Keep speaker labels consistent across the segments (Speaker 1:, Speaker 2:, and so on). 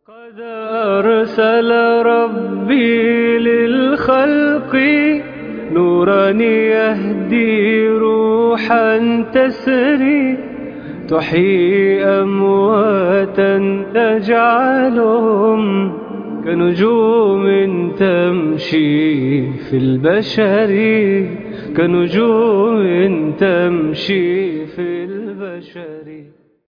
Speaker 1: قد أرسل ربي للخلق نورا يهدي روحا تسري تحيي أمواتا تجعلهم كنجوم تمشي في البشر كنجوم تمشي في البشر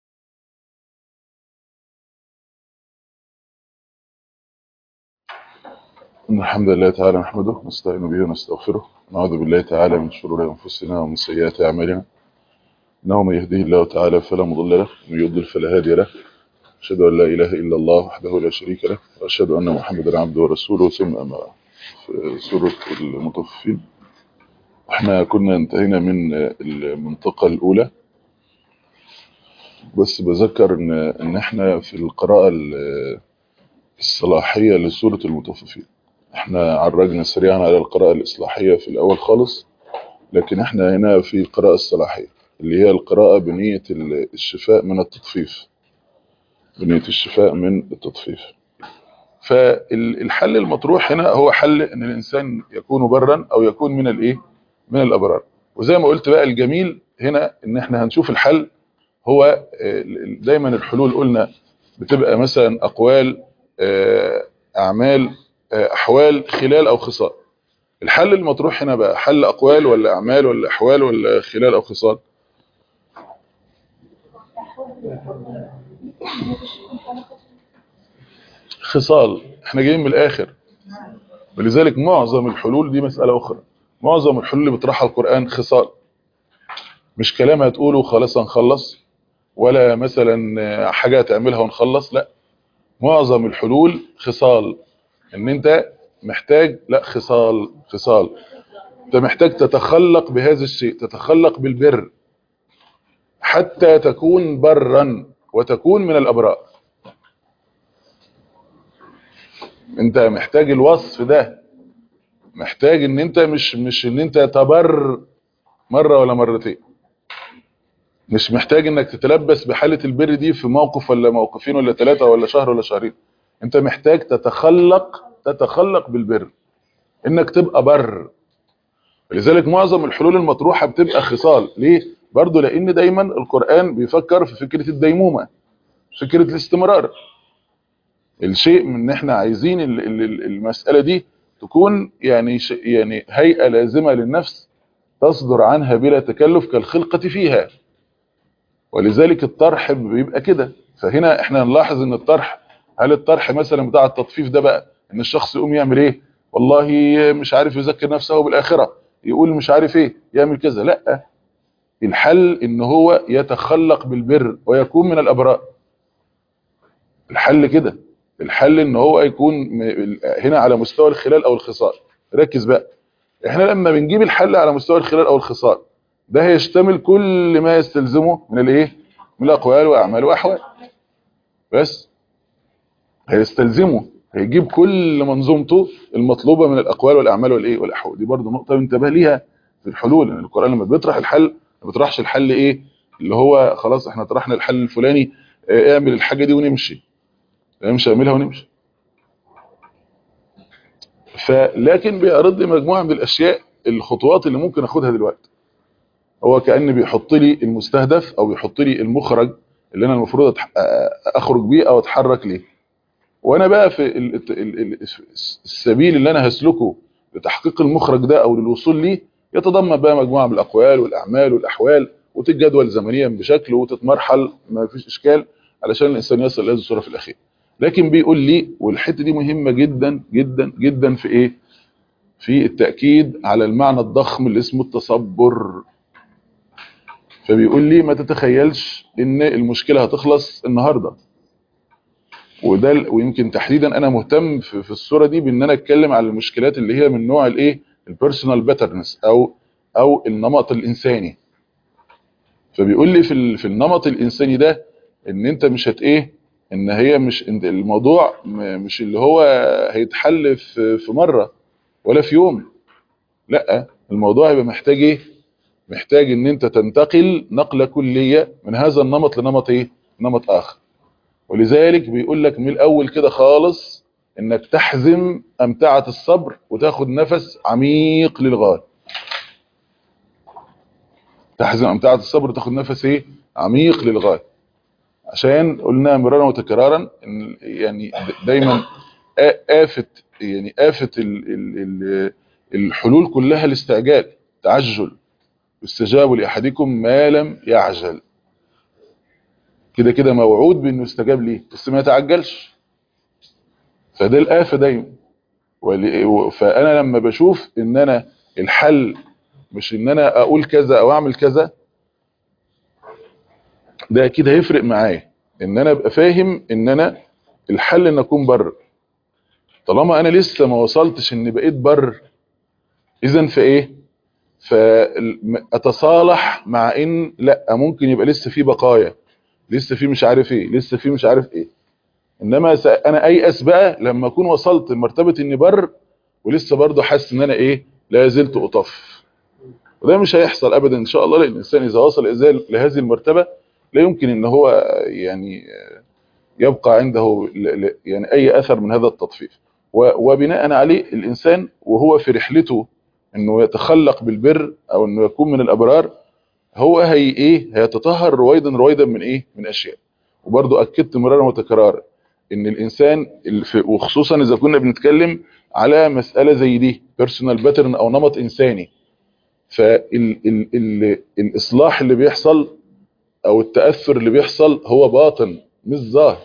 Speaker 2: إن الحمد لله تعالى نحمده ونستعين به ونستغفره ونعوذ بالله تعالى من شرور أنفسنا ومن سيئات أعمالنا إنه من يهديه الله تعالى فلا مضل له ومن يضلل فلا هادي له أشهد أن لا إله إلا الله وحده لا شريك له وأشهد أن محمدا عبده ورسوله ثم أما في سورة المطففين احنا كنا انتهينا من المنطقة الأولى بس بذكر إن, إن احنا في القراءة الصلاحية لسورة المطففين احنا عرجنا سريعا على القراءة الإصلاحية في الأول خالص لكن احنا هنا في القراءة الصلاحية اللي هي القراءة بنية الشفاء من التطفيف بنية الشفاء من التطفيف فالحل المطروح هنا هو حل ان الانسان يكون برا او يكون من الايه من الابرار وزي ما قلت بقى الجميل هنا ان احنا هنشوف الحل هو دايما الحلول قلنا بتبقى مثلا اقوال اعمال احوال خلال او خصال الحل المطروح هنا بقى حل اقوال ولا اعمال ولا احوال ولا خلال او خصال خصال احنا جايين من الاخر ولذلك معظم الحلول دي مسألة اخرى معظم الحلول اللي بيطرحها القرآن خصال مش كلام هتقوله خلاص هنخلص ولا مثلا حاجة تعملها ونخلص لا معظم الحلول خصال ان انت محتاج لا خصال خصال انت محتاج تتخلق بهذا الشيء تتخلق بالبر حتى تكون برا وتكون من الابرار انت محتاج الوصف ده محتاج ان انت مش مش ان انت تبر مرة ولا مرتين مش محتاج انك تتلبس بحالة البر دي في موقف ولا موقفين ولا ثلاثة ولا شهر ولا شهرين انت محتاج تتخلق تتخلق بالبر انك تبقى بر لذلك معظم الحلول المطروحة بتبقى خصال ليه برضو لان دايما القرآن بيفكر في فكرة الديمومة فكرة الاستمرار الشيء من ان احنا عايزين المسألة دي تكون يعني يعني هيئة لازمة للنفس تصدر عنها بلا تكلف كالخلقة فيها ولذلك الطرح بيبقى كده فهنا احنا نلاحظ ان الطرح هل الطرح مثلا بتاع التطفيف ده بقى ان الشخص يقوم يعمل ايه والله مش عارف يذكر نفسه بالاخره يقول مش عارف ايه يعمل كذا لا الحل ان هو يتخلق بالبر ويكون من الابرار الحل كده الحل ان هو يكون هنا على مستوى الخلال او الخصال ركز بقى احنا لما بنجيب الحل على مستوى الخلال او الخصال ده هيشتمل كل ما يستلزمه من الايه من الاقوال واعمال واحوال بس هيستلزمه هيجيب كل منظومته المطلوبة من الأقوال والأعمال والإيه والأحوال دي برضو نقطة انتبه ليها في الحلول يعني القرآن لما بيطرح الحل ما بيطرحش الحل إيه اللي هو خلاص احنا طرحنا الحل الفلاني اه اعمل الحاجة دي ونمشي نمشي اعملها ونمشي فلكن بيعرض لي مجموعة من الأشياء الخطوات اللي ممكن أخدها دلوقتي هو كأن بيحط لي المستهدف أو بيحط لي المخرج اللي أنا المفروض أخرج بيه أو أتحرك ليه وانا بقى في السبيل اللي انا هسلكه لتحقيق المخرج ده او للوصول ليه يتضمن بقى مجموعه من الاقوال والاعمال والاحوال وتتجدول زمنيا بشكل وتتمرحل ما فيش اشكال علشان الانسان يصل لهذه الصوره في الاخير لكن بيقول لي والحته دي مهمه جدا جدا جدا في ايه في التاكيد على المعنى الضخم اللي اسمه التصبر فبيقول لي ما تتخيلش ان المشكله هتخلص النهارده وده ويمكن تحديدا انا مهتم في, في الصوره دي بان انا اتكلم على المشكلات اللي هي من نوع الايه البيرسونال باترنز او او النمط الانساني فبيقول لي في في النمط الانساني ده ان انت مش هت ايه ان هي مش الموضوع مش اللي هو هيتحل في في مره ولا في يوم لا الموضوع هيبقى محتاج ايه محتاج ان انت تنتقل نقله كليه من هذا النمط لنمط ايه نمط اخر ولذلك بيقول لك من الاول كده خالص انك تحزم امتعة الصبر وتاخد نفس عميق للغاية تحزم امتعة الصبر وتاخد نفس ايه عميق للغاية عشان قلنا مرارا وتكرارا ان يعني دايما آفة يعني آفة ال ال ال الحلول كلها الاستعجال تعجل استجاب لأحدكم ما لم يعجل كده كده موعود بأنه استجاب ليه بس ما يتعجلش فده الآفة دايما فأنا لما بشوف ان انا الحل مش ان انا اقول كذا او اعمل كذا ده اكيد هيفرق معايا ان انا ابقى فاهم ان انا الحل ان اكون بر طالما انا لسه ما وصلتش ان بقيت بر اذا فايه فاتصالح مع ان لا ممكن يبقى لسه في بقايا لسه في مش عارف ايه لسه في مش عارف ايه انما انا ايأس بقى لما اكون وصلت لمرتبه اني بر ولسه برضه حاسس ان انا ايه لا زلت اطف وده مش هيحصل ابدا ان شاء الله لان الانسان اذا وصل لهذه المرتبه لا يمكن ان هو يعني يبقى عنده يعني اي اثر من هذا التطفيف وبناء عليه الانسان وهو في رحلته انه يتخلق بالبر او انه يكون من الابرار هو هي ايه هيتطهر رويدا رويدا من ايه من اشياء وبرضه اكدت مرارا وتكرارا ان الانسان وخصوصا اذا كنا بنتكلم على مساله زي دي بيرسونال باترن او نمط انساني فالاصلاح اللي بيحصل او التاثر اللي بيحصل هو باطن مش ظاهر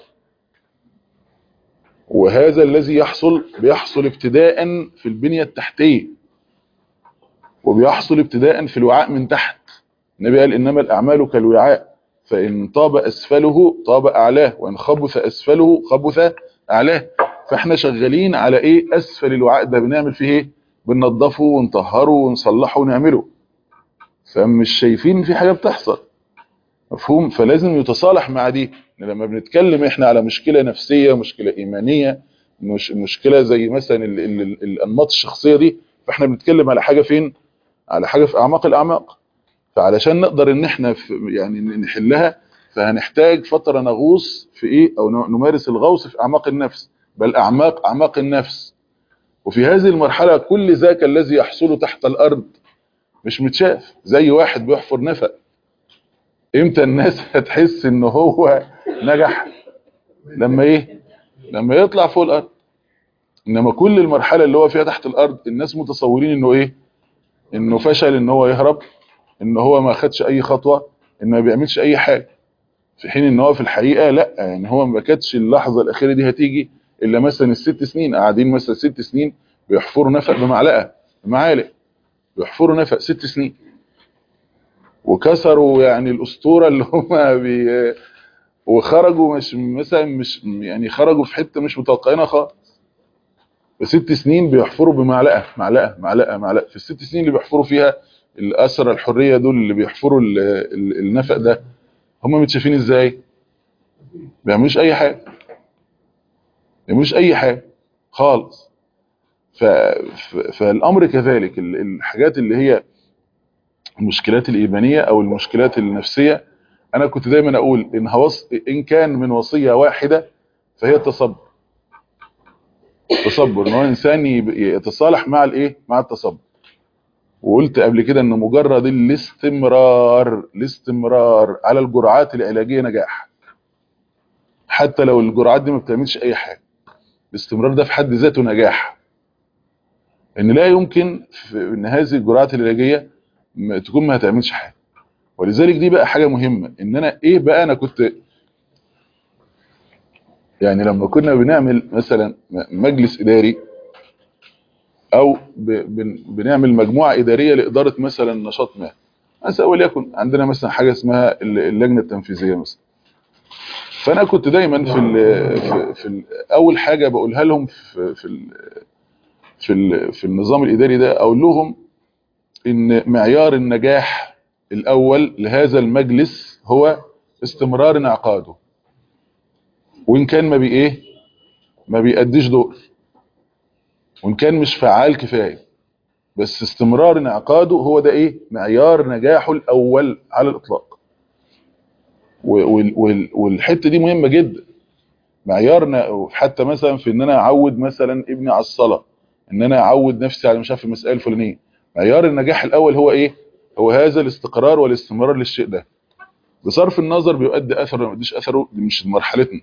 Speaker 2: وهذا الذي يحصل بيحصل ابتداء في البنية التحتية وبيحصل ابتداء في الوعاء من تحت النبي قال إنما الأعمال كالوعاء فإن طاب أسفله طاب أعلاه وإن خبث أسفله خبث أعلاه فإحنا شغالين على إيه أسفل الوعاء ده بنعمل فيه إيه بننضفه ونطهره ونصلحه ونعمله فمش شايفين في حاجة بتحصل مفهوم فلازم يتصالح مع دي لما بنتكلم احنا على مشكلة نفسية مشكلة ايمانية مش مشكلة زي مثلا ال ال ال الانماط الشخصية دي فاحنا بنتكلم على حاجة فين على حاجة في اعماق الاعماق فعلشان نقدر ان احنا يعني نحلها فهنحتاج فترة نغوص في ايه او نمارس الغوص في اعماق النفس بل اعماق اعماق النفس وفي هذه المرحلة كل ذاك الذي يحصل تحت الارض مش متشاف زي واحد بيحفر نفق امتى الناس هتحس ان هو نجح لما ايه لما يطلع فوق الارض انما كل المرحله اللي هو فيها تحت الارض الناس متصورين انه ايه انه فشل ان هو يهرب ان هو ما خدش اي خطوه انه ما بيعملش اي حاجه في حين ان هو في الحقيقه لا يعني هو ما كانتش اللحظه الاخيره دي هتيجي الا مثلا الست سنين قاعدين مثلا ست سنين بيحفروا نفق بمعلقه بمعالق بيحفروا نفق ست سنين وكسروا يعني الاسطوره اللي هم بي وخرجوا مش مثلا مش يعني خرجوا في حته مش متوقعينها خالص ست سنين بيحفروا بمعلقه معلقه معلقه معلقه في الست سنين اللي بيحفروا فيها الاسرى الحريه دول اللي بيحفروا النفق ده هم متشافين ازاي ما بيعملوش اي حاجه ما بيعملوش اي حاجه خالص ف... فالامر كذلك الحاجات اللي هي المشكلات الإيمانية أو المشكلات النفسية أنا كنت دايما أقول إن, هوص... إن كان من وصية واحدة فهي التصبر التصبر إن هو إنسان يتصالح مع الإيه مع التصبر وقلت قبل كده إن مجرد الاستمرار الاستمرار على الجرعات العلاجية نجاح حتى لو الجرعات دي ما بتعملش أي حاجة الاستمرار ده في حد ذاته نجاح إن لا يمكن في إن هذه الجرعات العلاجية تكون ما هتعملش حاجه ولذلك دي بقى حاجه مهمه ان انا ايه بقى انا كنت يعني لما كنا بنعمل مثلا مجلس اداري او بنعمل مجموعه اداريه لاداره مثلا نشاط ما مثلا وليكن عندنا مثلا حاجه اسمها اللجنه التنفيذيه مثلا فانا كنت دايما في ال في, في ال اول حاجه بقولها لهم في في ال في, ال في النظام الاداري ده اقول لهم ان معيار النجاح الاول لهذا المجلس هو استمرار انعقاده وان كان ما بي ايه ما بيأديش دور وان كان مش فعال كفايه بس استمرار انعقاده هو ده ايه معيار نجاحه الاول على الاطلاق والحته دي مهمه جدا معيارنا حتى مثلا في ان انا اعود مثلا ابني على الصلاه ان انا اعود نفسي على مش عارف المسائل الفلانيه معيار النجاح الاول هو ايه هو هذا الاستقرار والاستمرار للشيء ده بصرف النظر بيؤدي اثر ولا ما يؤديش اثره دي مش مرحلتنا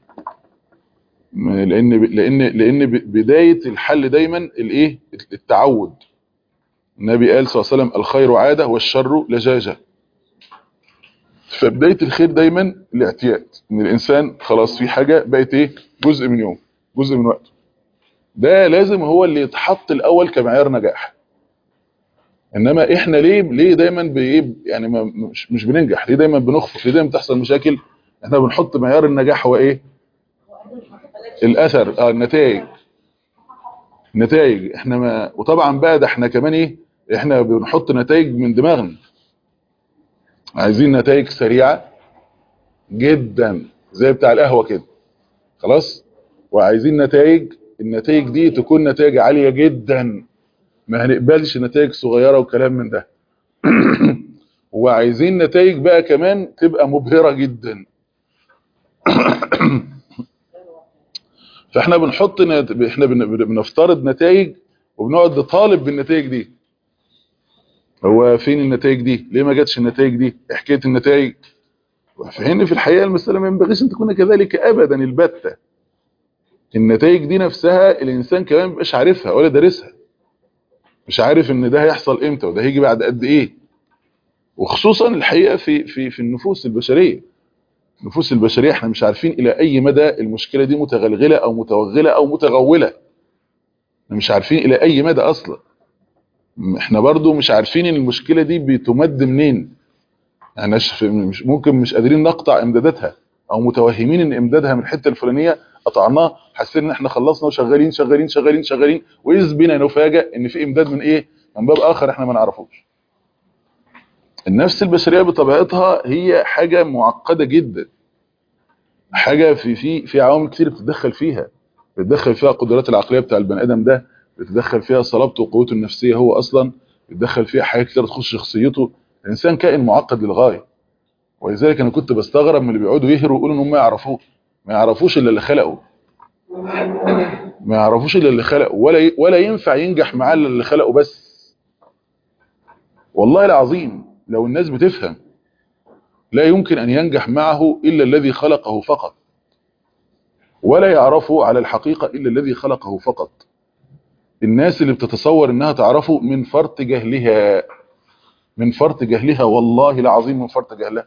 Speaker 2: لان لان لان بدايه الحل دايما الايه التعود النبي قال صلى الله عليه وسلم الخير عاده والشر لجاجه فبدايه الخير دايما الاعتياد ان الانسان خلاص في حاجه بقت ايه جزء من يوم جزء من وقته ده لازم هو اللي يتحط الاول كمعيار نجاح انما احنا ليه ليه دايما بايه يعني ما مش, مش بننجح ليه دايما بنخفق ليه دايما بتحصل مشاكل احنا بنحط معيار النجاح هو ايه الاثر اه النتائج نتائج احنا ما وطبعا بقى ده احنا كمان ايه احنا بنحط نتائج من دماغنا عايزين نتائج سريعه جدا زي بتاع القهوه كده خلاص وعايزين نتائج النتائج دي تكون نتائج عاليه جدا ما هنقبلش نتائج صغيره وكلام من ده وعايزين نتائج بقى كمان تبقى مبهره جدا فاحنا بنحط نت... احنا بن... بنفترض نتائج وبنقعد نطالب بالنتائج دي هو فين النتائج دي ليه ما جاتش النتائج دي حكايه النتائج فهنا في الحقيقه المساله ما ينبغيش ان تكون كذلك ابدا البته النتائج دي نفسها الانسان كمان ما بيبقاش عارفها ولا دارسها مش عارف ان ده هيحصل امتى وده هيجي بعد قد ايه وخصوصا الحقيقه في في في النفوس البشريه النفوس البشريه احنا مش عارفين الى اي مدى المشكله دي متغلغله او متوغله او متغوله مش عارفين الى اي مدى اصلا احنا برضو مش عارفين ان المشكله دي بتمد منين يعني مش ممكن مش قادرين نقطع امداداتها او متوهمين ان امدادها من الحته الفلانيه قطعناه حاسين ان احنا خلصنا وشغالين شغالين شغالين شغالين واذ بنا نفاجئ ان في امداد من ايه من باب اخر احنا ما نعرفوش النفس البشريه بطبيعتها هي حاجه معقده جدا حاجه في في في عوامل كتير بتتدخل فيها بتتدخل فيها القدرات العقليه بتاع البني ادم ده بتتدخل فيها صلابته وقوته النفسيه هو اصلا بتدخل فيها حاجات كتير تخص شخصيته الانسان كائن معقد للغايه ولذلك انا كنت بستغرب من اللي بيقعدوا يهروا ويقولوا ان هم يعرفوه ما يعرفوش الا اللي خلقه ما يعرفوش الا اللي خلقه ولا ولا ينفع ينجح معاه الا اللي خلقه بس والله العظيم لو الناس بتفهم لا يمكن ان ينجح معه الا الذي خلقه فقط ولا يعرفه على الحقيقه الا الذي خلقه فقط الناس اللي بتتصور انها تعرفه من فرط جهلها من فرط جهلها والله العظيم من فرط جهلها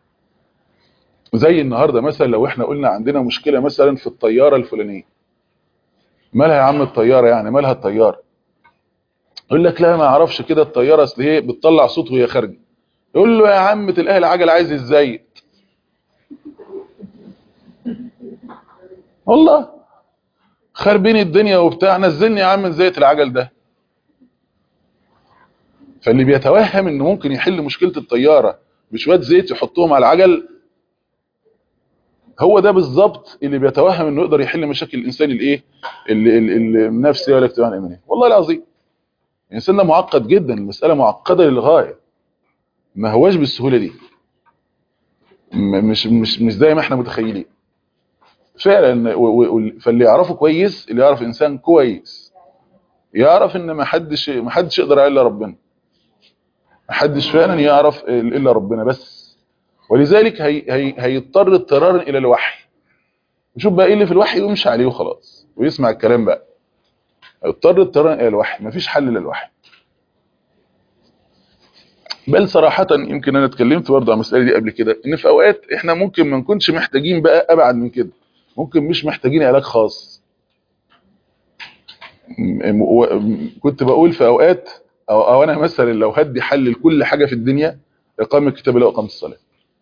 Speaker 2: زي النهارده مثلا لو احنا قلنا عندنا مشكله مثلا في الطياره الفلانيه مالها يا عم الطياره يعني مالها الطياره يقول لك لا ما اعرفش كده الطياره اصل هي بتطلع صوت وهي خارجه يقول له يا عم تلاقي العجل عايز الزيت والله خاربين الدنيا وبتاع نزلني يا عم زيت العجل ده فاللي بيتوهم انه ممكن يحل مشكله الطياره بشويه زيت يحطهم على العجل هو ده بالظبط اللي بيتوهم انه يقدر يحل مشاكل الانسان الايه النفسيه والاجتماعيه الايمانيه والله العظيم الانسان ده معقد جدا المساله معقده للغايه ما هواش بالسهوله دي مش مش مش زي ما احنا متخيلين فعلا فاللي يعرفه كويس اللي يعرف انسان كويس يعرف ان ما حدش ما حدش يقدر الا ربنا ما حدش فعلا يعرف الا ربنا بس ولذلك هي هي هيضطر اضطرارا الى الوحي يشوف بقى ايه اللي في الوحي ويمشي عليه وخلاص ويسمع الكلام بقى هيضطر اضطرارا الى الوحي مفيش حل للوحي بل صراحة يمكن انا اتكلمت برضه عن المسألة دي قبل كده ان في اوقات احنا ممكن ما نكونش محتاجين بقى ابعد من كده ممكن مش محتاجين علاج خاص كنت بقول في اوقات او, أو انا مثلا لو هدي حل لكل حاجة في الدنيا اقامة كتاب الله واقامة الصلاة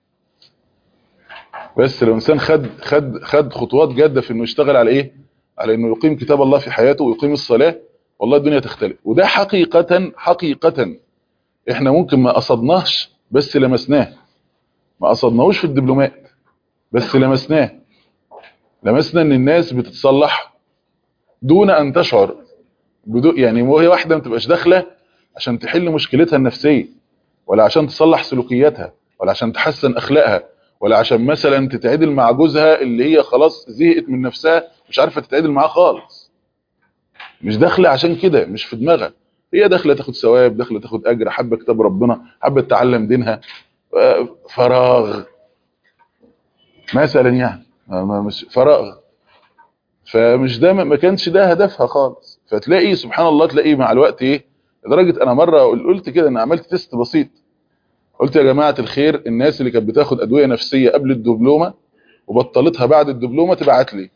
Speaker 2: بس لو انسان خد خد خد خطوات جاده في انه يشتغل على ايه على انه يقيم كتاب الله في حياته ويقيم الصلاه والله الدنيا تختلف وده حقيقه حقيقه احنا ممكن ما قصدناش بس لمسناه ما قصدناهوش في الدبلومات بس لمسناه لمسنا ان الناس بتتصلح دون ان تشعر بدون يعني وهي واحده ما تبقاش داخله عشان تحل مشكلتها النفسيه ولا عشان تصلح سلوكياتها ولا عشان تحسن اخلاقها ولا عشان مثلا تتعدل مع جوزها اللي هي خلاص زهقت من نفسها مش عارفه تتعدل معاه خالص مش داخله عشان كده مش في دماغها هي داخله تاخد ثواب داخله تاخد اجر حابه كتاب ربنا حابه تتعلم دينها آه، فراغ مثلا يعني ما- ما- مش فراغ فمش ده ما كانش ده هدفها خالص فتلاقي سبحان الله تلاقي مع الوقت ايه لدرجه انا مره قلت كده انا عملت تيست بسيط قلت يا جماعه الخير الناس اللي كانت بتاخد ادويه نفسيه قبل الدبلومه وبطلتها بعد الدبلومه تبعت لي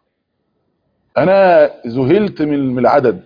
Speaker 2: انا ذهلت من من العدد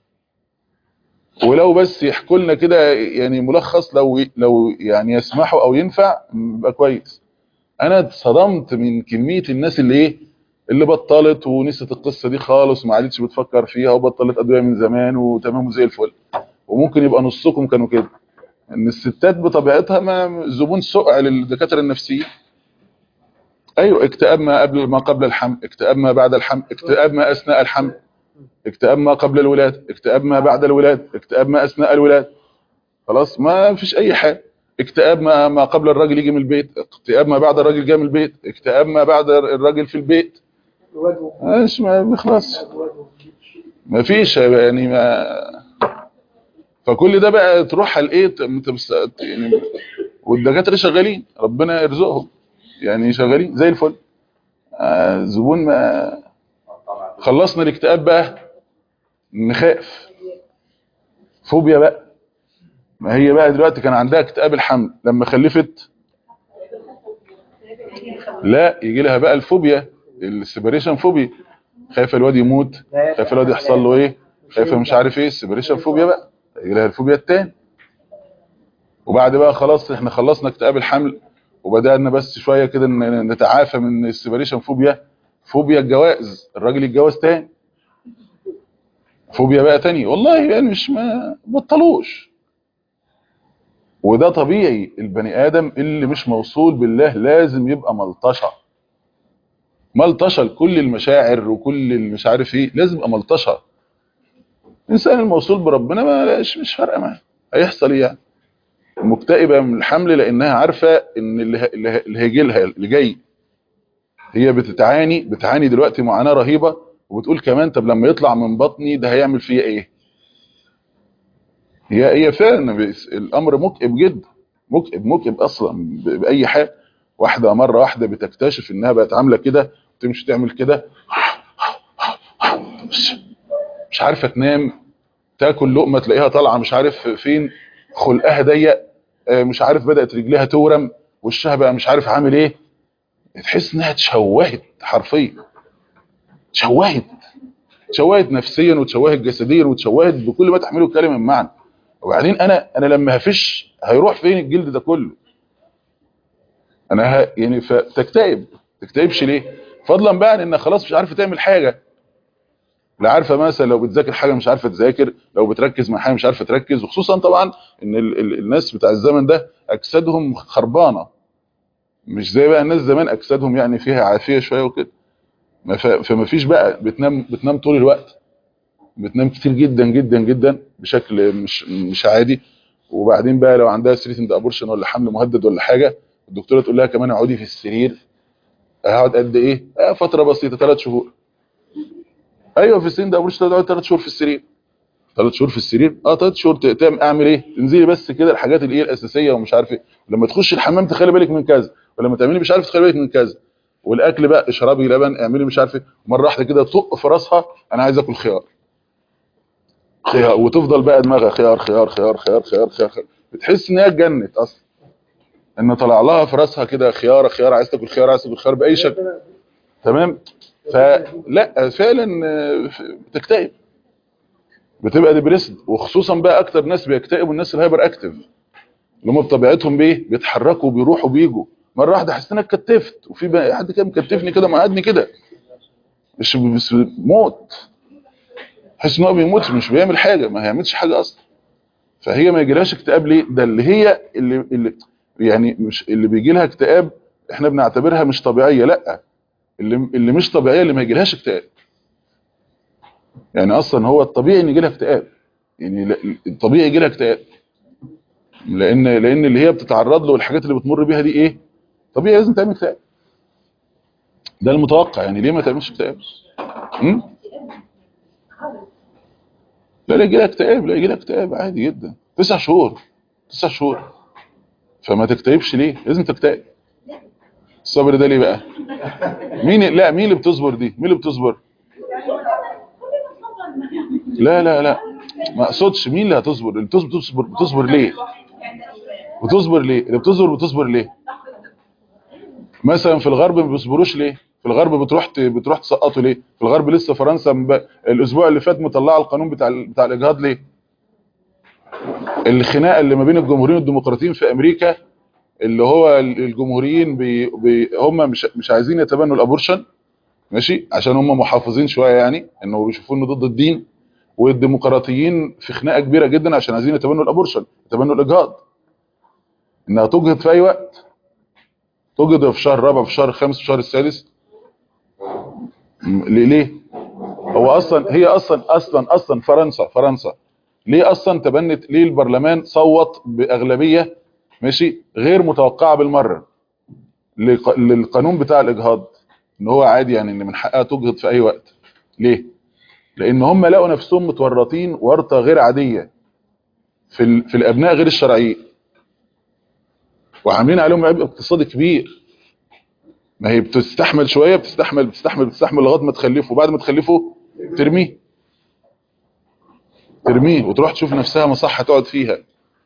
Speaker 2: ولو بس يحكوا لنا كده يعني ملخص لو لو يعني يسمحوا او ينفع يبقى كويس انا اتصدمت من كميه الناس اللي ايه اللي بطلت ونسيت القصه دي خالص وما عادتش بتفكر فيها وبطلت ادويه من زمان وتمام وزي الفل وممكن يبقى نصكم كانوا كده ان الستات بطبيعتها ما زبون سقع للدكاتره النفسيين ايوه اكتئاب ما قبل ما قبل الحمل اكتئاب ما بعد الحمل اكتئاب ما اثناء الحمل اكتئاب ما قبل الولاده اكتئاب ما بعد الولاده اكتئاب ما اثناء الولاده خلاص ما فيش اي حاجه اكتئاب ما ما قبل الراجل يجي من البيت اكتئاب ما بعد الراجل جاي من البيت اكتئاب ما بعد الراجل في البيت مش ما بيخلصش ما فيش يعني ما فكل ده بقى تروح على الايه انت بس- يعني والدكاتره شغالين ربنا يرزقهم يعني شغالين زي الفل آه، زبون ما خلصنا الاكتئاب بقى نخاف فوبيا بقى ما هي بقى دلوقتي كان عندها اكتئاب الحمل لما خلفت لا يجي لها بقى الفوبيا السيبريشن فوبيا خايفه الواد يموت خايفه الواد يحصل له ايه خايفه مش عارف ايه السيبريشن فوبيا بقى يجي لها الفوبيا التاني وبعد بقى خلاص احنا خلصنا اكتئاب الحمل وبدانا بس شويه كده ن- نتعافى من السيبريشن فوبيا فوبيا الجواز الراجل يتجوز تاني فوبيا بقى تاني والله يعني مش ما بطلوش وده طبيعي البني ادم اللي مش موصول بالله لازم يبقى ملطشه ملطشه لكل المشاعر وكل اللي مش عارف ايه لازم يبقى ملطشه الانسان الموصول بربنا ما مش مش فارقه معاه هيحصل ايه يعني مكتئبه من الحمل لانها عارفه ان اللي ه- اللي ه- اللي هيجي لها اللي جاي هي بتتعاني بتعاني دلوقتي معاناه رهيبه وبتقول كمان طب لما يطلع من بطني ده هيعمل فيا ايه هي هي فعلا بيس- الامر مكئب جدا مكئب مكئب اصلا ب- باي حاجه واحده مره واحده بتكتشف انها بقت عامله كده تمشي تعمل كده مش- مش عارفه تنام تاكل لقمه تلاقيها طالعه مش عارف فين خلقها ضيق آه، مش عارف بدات رجليها تورم وشها بقى مش عارف عامل ايه تحس انها اتشوهت حرفيا اتشوهت اتشوهت نفسيا وتشوهت جسديا وتشوهت بكل ما تحمله الكلمه من معنى وبعدين انا انا لما هفش هيروح فين الجلد ده كله انا ه... يعني فتكتئب تكتئبش ليه فضلا بقى عن انك خلاص مش عارفه تعمل حاجه لا عارفه مثلا لو بتذاكر حاجه مش عارفه تذاكر لو بتركز مع حاجه مش عارفه تركز وخصوصا طبعا ان ال... ال... الناس بتاع الزمن ده اجسادهم خربانه مش زي بقى الناس زمان اجسادهم يعني فيها عافيه شويه وكده ما ف... فما فيش بقى بتنام بتنام طول الوقت بتنام كتير جدا جدا جدا بشكل مش مش عادي وبعدين بقى لو عندها ثريتند ابورشن ولا حمل مهدد ولا حاجه الدكتوره تقول لها كمان اقعدي في السرير هقعد قد ايه آه فتره بسيطه ثلاث شهور ايوه في السن ده ابورشن تقعد ثلاث شهور في السرير ثلاث شهور في السرير اه ثلاث شهور ت- تعمل اعمل ايه تنزلي بس كده الحاجات اللي هي الاساسيه ومش عارف ايه لما تخش الحمام تخلي بالك من كذا ولما تعملي مش عارف تخلي بالك من كذا والاكل بقى اشربي لبن اعملي مش عارف ايه مره واحده كده طق في راسها انا عايز اكل خيار خيار وتفضل بقى دماغها خيار خيار خيار خيار خيار خيار, خيار. بتحس ان هي اتجنت اصلا ان طلع لها في راسها كده خياره خيار عايز تاكل خيار عايز تاكل خيار باي شكل تمام فلا فعلا آه، بتكتئب بتبقى ديبريسد وخصوصا بقى اكتر ناس بيكتئبوا الناس الهايبر اكتيف اللي هم بطبيعتهم بايه بيتحركوا بيروحوا بيجوا مره واحده حسيت انك اتكتفت وفي بقى حد كده مكتفني كده مقعدني كده مش مش موت حس ان هو بيموت مش بيعمل حاجه ما هيعملش حاجه اصلا فهي ما يجيلهاش اكتئاب ليه ده اللي هي اللي, اللي يعني مش اللي بيجي لها اكتئاب احنا بنعتبرها مش طبيعيه لا اللي اللي مش طبيعيه اللي ما يجيلهاش اكتئاب يعني اصلا هو الطبيعي ان يجي لها اكتئاب يعني لا- الطبيعي يجي لها اكتئاب لان لان اللي هي بتتعرض له والحاجات اللي بتمر بيها دي ايه طبيعي لازم تعمل اكتئاب ده المتوقع يعني ليه ما تعملش اكتئاب م? لا لا يجي لك اكتئاب لا يجي لك اكتئاب عادي جدا تسع شهور تسع شهور فما تكتئبش ليه لازم تكتئب الصبر ده ليه بقى مين لا مين اللي بتصبر دي مين اللي بتصبر لا لا لا ما اقصدش مين اللي هتصبر اللي بتصبر بتصبر بتصبر ليه بتصبر ليه اللي بتصبر بتصبر ليه مثلا في الغرب ما بيصبروش ليه في الغرب بتروح ت- بتروح تسقطوا ليه في الغرب لسه فرنسا مب... الاسبوع اللي فات مطلعه القانون بتاع ال- بتاع الاجهاض ليه الخناقه اللي ما بين الجمهوريين والديمقراطيين في امريكا اللي هو ال- الجمهوريين بي... بي... هم مش مش عايزين يتبنوا الابورشن ماشي عشان هم محافظين شويه يعني انه بيشوفوا انه ضد الدين والديمقراطيين في خناقه كبيره جدا عشان عايزين يتبنوا الابورشن يتبنوا الاجهاض انها تجهض في اي وقت تجهض في شهر رابع في شهر خامس في شهر السادس م- ليه ليه هو اصلا هي اصلا اصلا اصلا فرنسا فرنسا ليه اصلا تبنت ليه البرلمان صوت باغلبيه ماشي غير متوقعه بالمره لق- للقانون بتاع الاجهاض ان هو عادي يعني ان من حقها تجهض في اي وقت ليه لان هم لقوا نفسهم متورطين ورطه غير عاديه في ال... في الابناء غير الشرعيين وعاملين عليهم عبء اقتصادي كبير ما هي بتستحمل شويه بتستحمل بتستحمل بتستحمل لغايه ما تخلفه وبعد ما تخلفه ترميه ترميه وتروح تشوف نفسها مصحه تقعد فيها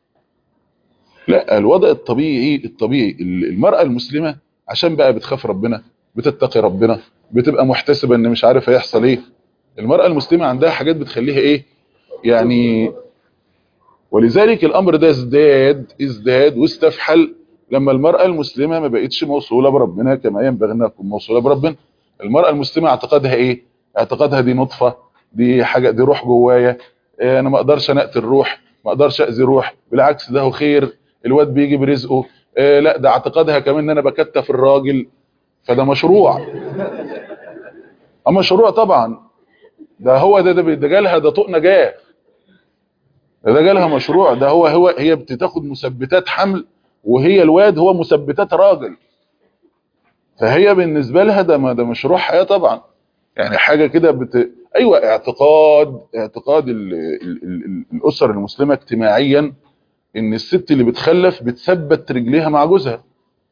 Speaker 2: لا الوضع الطبيعي الطبيعي المرأة المسلمة عشان بقى بتخاف ربنا بتتقي ربنا بتبقى محتسبة ان مش عارف هيحصل ايه المرأة المسلمة عندها حاجات بتخليها ايه يعني ولذلك الامر ده ازداد ازداد واستفحل لما المرأة المسلمة ما بقتش موصولة بربنا كما ينبغي انها تكون موصولة بربنا المرأة المسلمة اعتقادها ايه اعتقادها دي نطفة دي حاجة دي روح جوايا إيه انا ما اقدرش انقتل الروح ما اقدرش اذي روح بالعكس ده هو خير الواد بيجي برزقه إيه لا ده اعتقادها كمان ان انا بكتف الراجل فده مشروع اه مشروع طبعا ده هو ده ده, ده جالها ده طوق نجاه ده جالها مشروع ده هو هو هي بتاخد مثبتات حمل وهي الواد هو مثبتات راجل فهي بالنسبه لها ده ما- ده مشروع حياه طبعا يعني حاجه كده بت... ايوه اعتقاد اعتقاد ال... ال... ال... الاسر المسلمه اجتماعيا ان الست اللي بتخلف بتثبت رجليها مع جوزها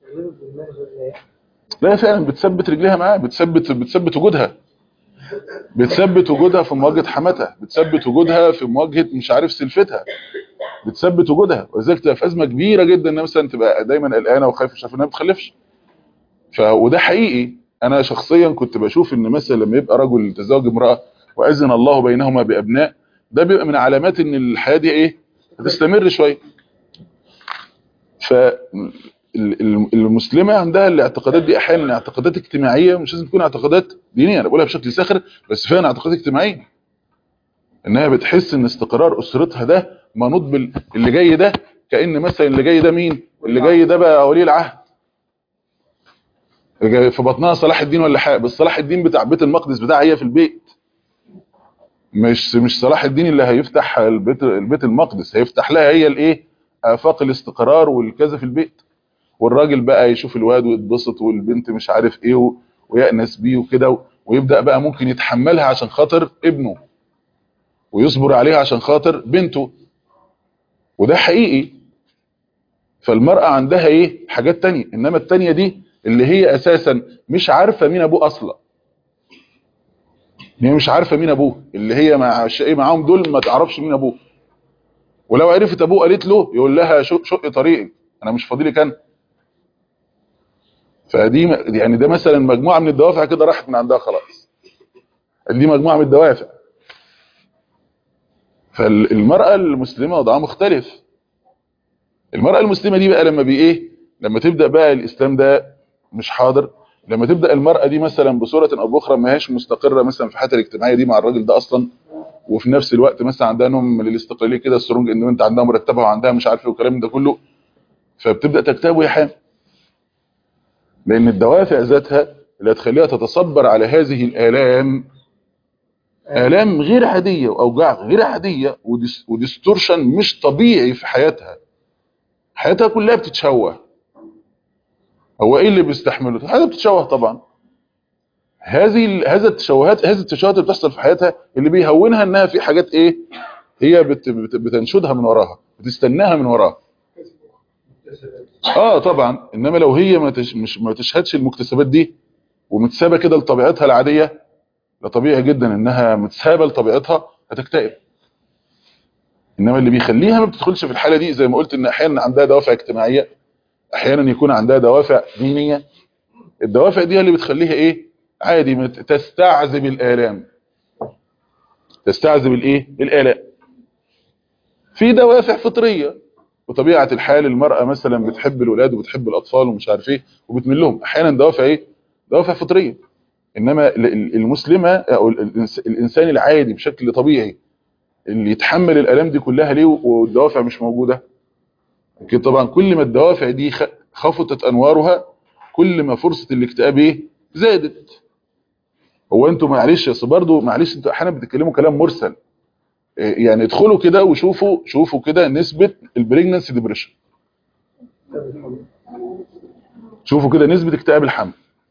Speaker 2: لا فعلا بتثبت رجليها معاه بتثبت بتثبت وجودها بتثبت وجودها في مواجهه حماتها بتثبت وجودها في مواجهه مش عارف سلفتها بتثبت وجودها ولذلك تبقى في ازمه كبيره جدا ان مثلا تبقى دايما قلقانه وخايفه مش عارفه انها ما بتخلفش ف وده حقيقي انا شخصيا كنت بشوف ان مثلا لما يبقى رجل تزوج امراه واذن الله بينهما بابناء ده بيبقى من علامات ان الحياه دي ايه هتستمر شويه ف ال- ال- المسلمه عندها الاعتقادات دي احيانا اعتقادات اجتماعيه مش لازم تكون اعتقادات دينيه انا بقولها بشكل ساخر بس فعلا اعتقادات اجتماعيه انها بتحس ان استقرار اسرتها ده منوط بال اللي جاي ده كان مثلا اللي جاي ده مين اللي جاي ده بقى ولي العهد جاي في بطنها صلاح الدين ولا حاجه بس صلاح الدين بتاع بيت المقدس بتاعها هي في البيت مش مش صلاح الدين اللي هيفتح البيت البيت المقدس هيفتح لها هي الايه افاق الاستقرار والكذا في البيت والراجل بقى يشوف الواد ويتبسط والبنت مش عارف ايه و- ويأنس بيه وكده و- ويبدأ بقى ممكن يتحملها عشان خاطر ابنه ويصبر عليها عشان خاطر بنته وده حقيقي فالمرأة عندها ايه حاجات تانية انما التانية دي اللي هي اساسا مش عارفة مين ابوه اصلا هي مش عارفة مين ابوه اللي هي مع ايه معاهم دول ما تعرفش مين ابوه ولو عرفت ابوه قالت له يقول لها شق, شق طريقك انا مش فاضي كان فدي م- يعني ده مثلا مجموعة من الدوافع كده راحت من عندها خلاص دي مجموعة من الدوافع فالمرأة المسلمة وضعها مختلف المرأة المسلمة دي بقى لما بي ايه لما تبدأ بقى الاسلام ده مش حاضر لما تبدأ المرأة دي مثلا بصورة او باخرى ما هيش مستقرة مثلا في حياتها الاجتماعية دي مع الراجل ده اصلا وفي نفس الوقت مثلا عندها نوع من الاستقلالية كده السرونج ان انت عندها مرتبها وعندها مش عارف ايه والكلام ده كله فبتبدأ تكتب وهي حامل لان الدوافع ذاتها اللي هتخليها تتصبر على هذه الآلام آلام غير عادية وأوجاع غير عادية وديس- وديستورشن مش طبيعي في حياتها حياتها كلها بتتشوه هو ايه اللي بيستحمله هذا بتتشوه طبعا هذه ال- هذا التشوهات هذه التشوهات اللي بتحصل في حياتها اللي بيهونها انها في حاجات ايه هي بت بت بتنشدها من وراها بتستناها من وراها اه طبعا انما لو هي ما تش مش ما تشهدش المكتسبات دي ومتسابه كده لطبيعتها العاديه ده طبيعي جدا انها متسابه لطبيعتها هتكتئب انما اللي بيخليها ما بتدخلش في الحاله دي زي ما قلت ان احيانا عندها دوافع اجتماعيه احيانا يكون عندها دوافع دينيه الدوافع دي هي اللي بتخليها ايه عادي ما ت- تستعذب الالام تستعذب الايه الالام في دوافع فطريه وطبيعه الحال المراه مثلا بتحب الولاد وبتحب الاطفال ومش عارف ايه وبتميل لهم احيانا دوافع ايه دوافع فطريه انما ال- ال- المسلمه او ال- الإنس- الانسان العادي بشكل طبيعي اللي يتحمل الالام دي كلها ليه والدوافع مش موجوده لكن طبعا كل ما الدوافع دي خ- خفتت انوارها كل ما فرصه الاكتئاب ايه زادت هو انتوا معلش اصل برضه معلش انتوا احيانا بتتكلموا كلام مرسل إيه يعني ادخلوا كده وشوفوا شوفوا كده نسبه البريجننسي ديبريشن شوفوا كده نسبه اكتئاب الحمل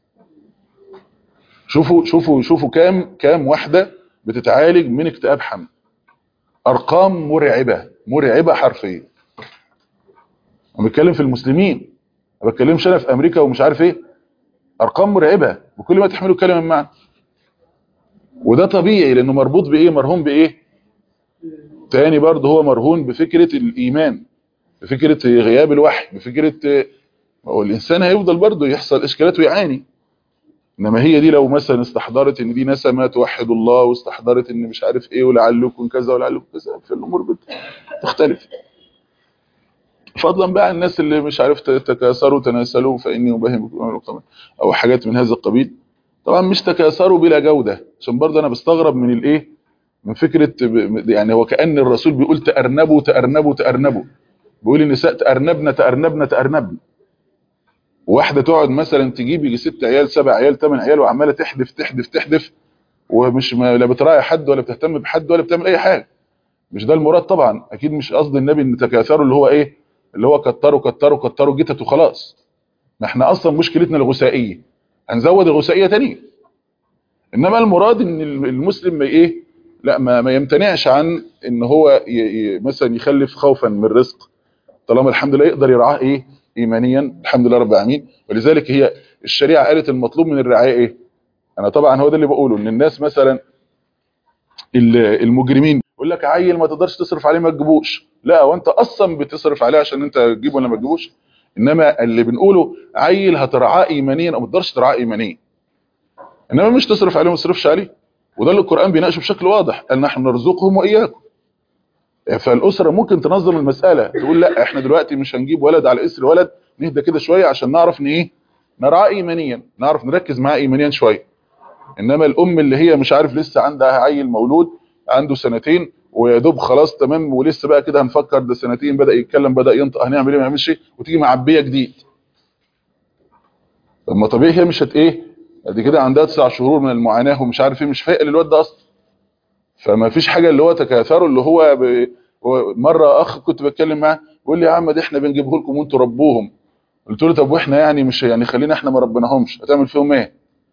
Speaker 2: شوفوا شوفوا شوفوا كام كام واحده بتتعالج من اكتئاب حمل ارقام مرعبه مرعبه حرفيا انا بتكلم في المسلمين ما بتكلمش انا في امريكا ومش عارف ايه ارقام مرعبه وكل ما تحملوا كلمه من معنى وده طبيعي لانه مربوط بايه مرهون بايه تاني برضه هو مرهون بفكره الايمان بفكره غياب الوحي بفكره هو الانسان هيفضل برضه يحصل اشكالات ويعاني انما هي دي لو مثلا استحضرت ان دي نسمه توحد الله واستحضرت ان مش عارف ايه ولعلكم كذا ولعلكم كذا في الامور بتختلف فضلا بقى عن الناس اللي مش عارف تكاثروا تناسلوا فاني ابهم بكم القمر او حاجات من هذا القبيل طبعا مش تكاثروا بلا جوده عشان برضه انا بستغرب من الايه من فكره ب- يعني هو كان الرسول بيقول تارنبوا تارنبوا تارنبوا بيقول النساء تارنبن تارنبن تارنبن واحده تقعد مثلا تجيب يجي ست عيال سبع عيال ثمان عيال وعماله تحدف تحدف تحدف ومش ما لا بتراعي حد ولا بتهتم بحد ولا بتعمل اي حاجه مش ده المراد طبعا اكيد مش قصد النبي ان تكاثروا اللي هو ايه اللي هو كتروا كتروا كتروا جتت وخلاص ما احنا اصلا مشكلتنا الغثائيه هنزود الغثائيه تاني انما المراد ان المسلم ما ايه لا ما, ما يمتنعش عن ان هو ي ي مثلا يخلف خوفا من الرزق طالما الحمد لله يقدر يرعاه ايه ايمانيا الحمد لله رب العالمين ولذلك هي الشريعه قالت المطلوب من الرعايه ايه انا طبعا هو ده اللي بقوله ان الناس مثلا المجرمين يقول لك عيل ما تقدرش تصرف عليه ما تجيبوش لا وانت اصلا بتصرف عليه عشان انت تجيبه ولا ما تجيبوش انما اللي بنقوله عيل هترعاه ايمانيا او ما تقدرش ترعاه ايمانيا انما مش تصرف عليه وما تصرفش عليه وده اللي القران بيناقشه بشكل واضح قال نحن نرزقهم واياكم فالاسره ممكن تنظم المساله تقول لا احنا دلوقتي مش هنجيب ولد على اسر ولد نهدى كده شويه عشان نعرف ان ايه نرعاه ايمانيا نعرف نركز معاه ايمانيا شويه انما الام اللي هي مش عارف لسه عندها عيل مولود عنده سنتين ويا دوب خلاص تمام ولسه بقى كده هنفكر ده سنتين بدا يتكلم بدا ينطق هنعمل ايه ما نعملش ايه وتيجي معبيه جديد طب ما طبيعي هي مش هت ايه دي كده عندها تسع شهور من المعاناه ومش عارف ايه مش فايقه للواد ده اصلا فما فيش حاجه اللي هو تكاثروا اللي هو ب... مره اخ كنت بتكلم معاه بيقول لي يا عم ده احنا بنجيبه لكم وانتوا ربوهم قلت له طب واحنا يعني مش يعني خلينا احنا ما ربناهمش هتعمل فيهم ايه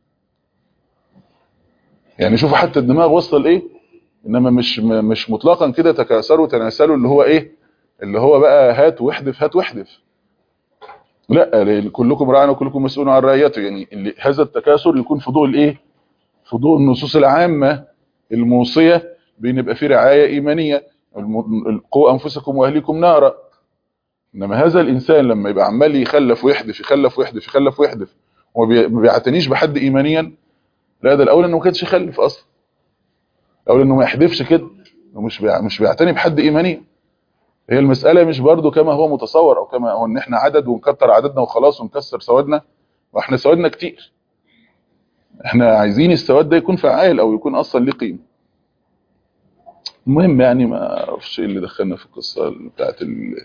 Speaker 2: يعني شوفوا حتى الدماغ وصل ايه انما مش مش مطلقا كده تكاثروا تناسلوا اللي هو ايه اللي هو بقى هات واحدف هات واحدف لا كلكم راع وكلكم مسؤول عن رعيته يعني اللي هذا التكاثر يكون في ضوء الايه في ضوء النصوص العامه الموصيه بان يبقى في رعايه ايمانيه قوا انفسكم واهليكم نارا انما هذا الانسان لما يبقى عمال يخلف ويحدف يخلف ويحدف يخلف ويحدف وما بيعتنيش بحد ايمانيا لا ده الاول انه ما كانش يخلف اصلا الاول انه ما يحدفش كده ومش بيع... مش بيعتني بحد ايمانيا هي المساله مش برضو كما هو متصور او كما هو ان احنا عدد ونكتر عددنا وخلاص ونكسر سوادنا واحنا سوادنا كتير احنا عايزين السواد ده يكون فعال او يكون اصلا ليه قيمه المهم يعني ما اعرفش ايه اللي دخلنا في القصه بتاعت ال...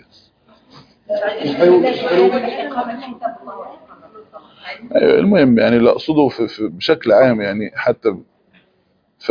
Speaker 2: المهم يعني اللي اقصده في في بشكل عام يعني حتى ف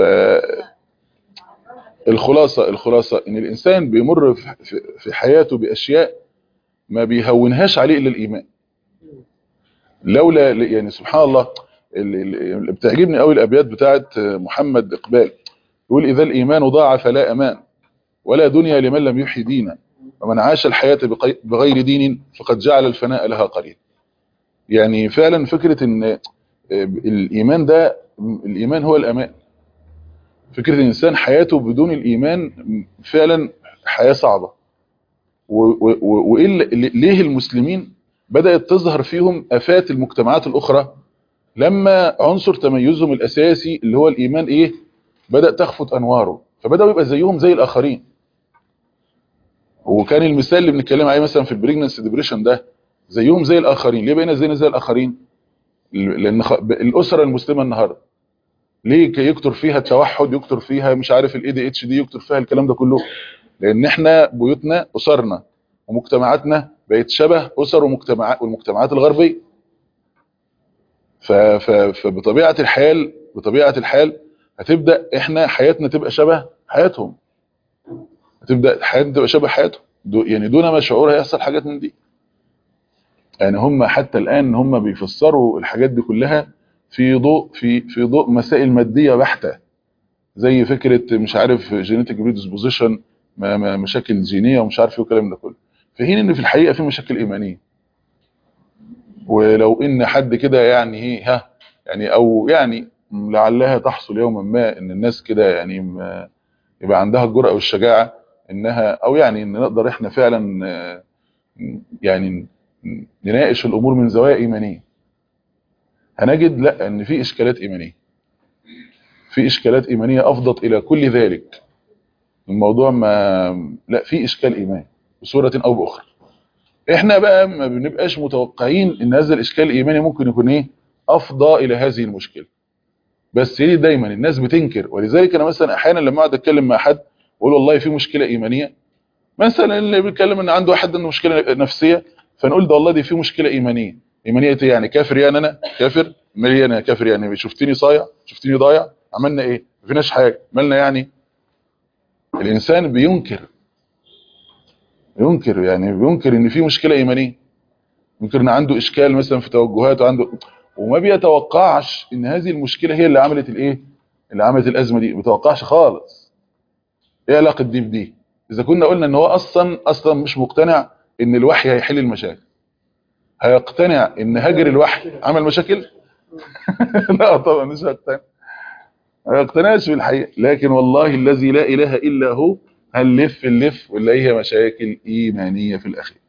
Speaker 2: الخلاصه الخلاصه ان الانسان بيمر في حياته باشياء ما بيهونهاش عليه الا الايمان لولا يعني سبحان الله اللي بتعجبني قوي الابيات بتاعت محمد اقبال يقول اذا الايمان ضاع فلا امان ولا دنيا لمن لم يحي دينا ومن عاش الحياة بغير دين فقد جعل الفناء لها قليل يعني فعلا فكرة ان الايمان ده الايمان هو الامان فكرة الانسان حياته بدون الايمان فعلا حياة صعبة وليه المسلمين بدأت تظهر فيهم افات المجتمعات الاخرى لما عنصر تميزهم الاساسي اللي هو الايمان ايه بدأ تخفت انواره فبدأوا يبقى زيهم زي الاخرين وكان المثال اللي بنتكلم عليه مثلا في البريجننس ديبريشن ده زيهم زي الاخرين ليه بقينا زينا زي الاخرين لان الاسره المسلمه النهارده ليه يكتر فيها التوحد يكتر فيها مش عارف الاي دي اتش دي يكتر فيها الكلام ده كله لان احنا بيوتنا اسرنا ومجتمعاتنا بقت شبه اسر ومجتمعات والمجتمعات الغربيه فبطبيعه الحال بطبيعه الحال هتبدا احنا حياتنا تبقى شبه حياتهم هتبدا حياتنا تبقى شبه حياتهم دو يعني دون ما شعور هيحصل حاجات من دي يعني هم حتى الان هم بيفسروا الحاجات دي كلها في ضوء في في ضوء مسائل ماديه بحته زي فكره مش عارف جينيتك بريدisposition مشاكل جينيه ومش عارف ايه والكلام ده كله في حين ان في الحقيقه في مشاكل ايمانيه ولو ان حد كده يعني ايه ها يعني او يعني لعلها تحصل يوما ما ان الناس كده يعني يبقى عندها الجرأه والشجاعه انها او يعني ان نقدر احنا فعلا يعني نناقش الامور من زوايا ايمانيه هنجد لا ان في اشكالات ايمانيه في اشكالات ايمانيه افضت الى كل ذلك الموضوع ما لا في اشكال ايماني بصوره او باخرى احنا بقى ما بنبقاش متوقعين ان هذا الاشكال الايماني ممكن يكون ايه افضى الى هذه المشكله بس ليه دايما الناس بتنكر ولذلك انا مثلا احيانا لما اقعد اتكلم مع حد اقول والله في مشكله ايمانيه مثلا اللي بيتكلم ان عنده حد عنده مشكله نفسيه فنقول ده والله دي في مشكله ايمانيه ايمانيه ايه يعني كافر يعني انا كافر مالي انا كافر يعني شفتني صايع شفتني ضايع عملنا ايه ما فيناش حاجه مالنا يعني الانسان بينكر ينكر يعني بينكر ان في مشكله ايمانيه ينكر ان عنده اشكال مثلا في توجهاته عنده وما بيتوقعش ان هذه المشكله هي اللي عملت الايه اللي عملت الازمه دي ما بيتوقعش خالص ايه علاقه دي بدي اذا كنا قلنا ان هو اصلا اصلا مش مقتنع ان الوحي هيحل المشاكل هيقتنع ان هجر الوحي عمل مشاكل لا طبعا مش هيقتنع ما يقتنعش بالحقيقه لكن والله الذي لا اله الا هو هنلف اللف ونلاقيها مشاكل ايمانيه في الاخير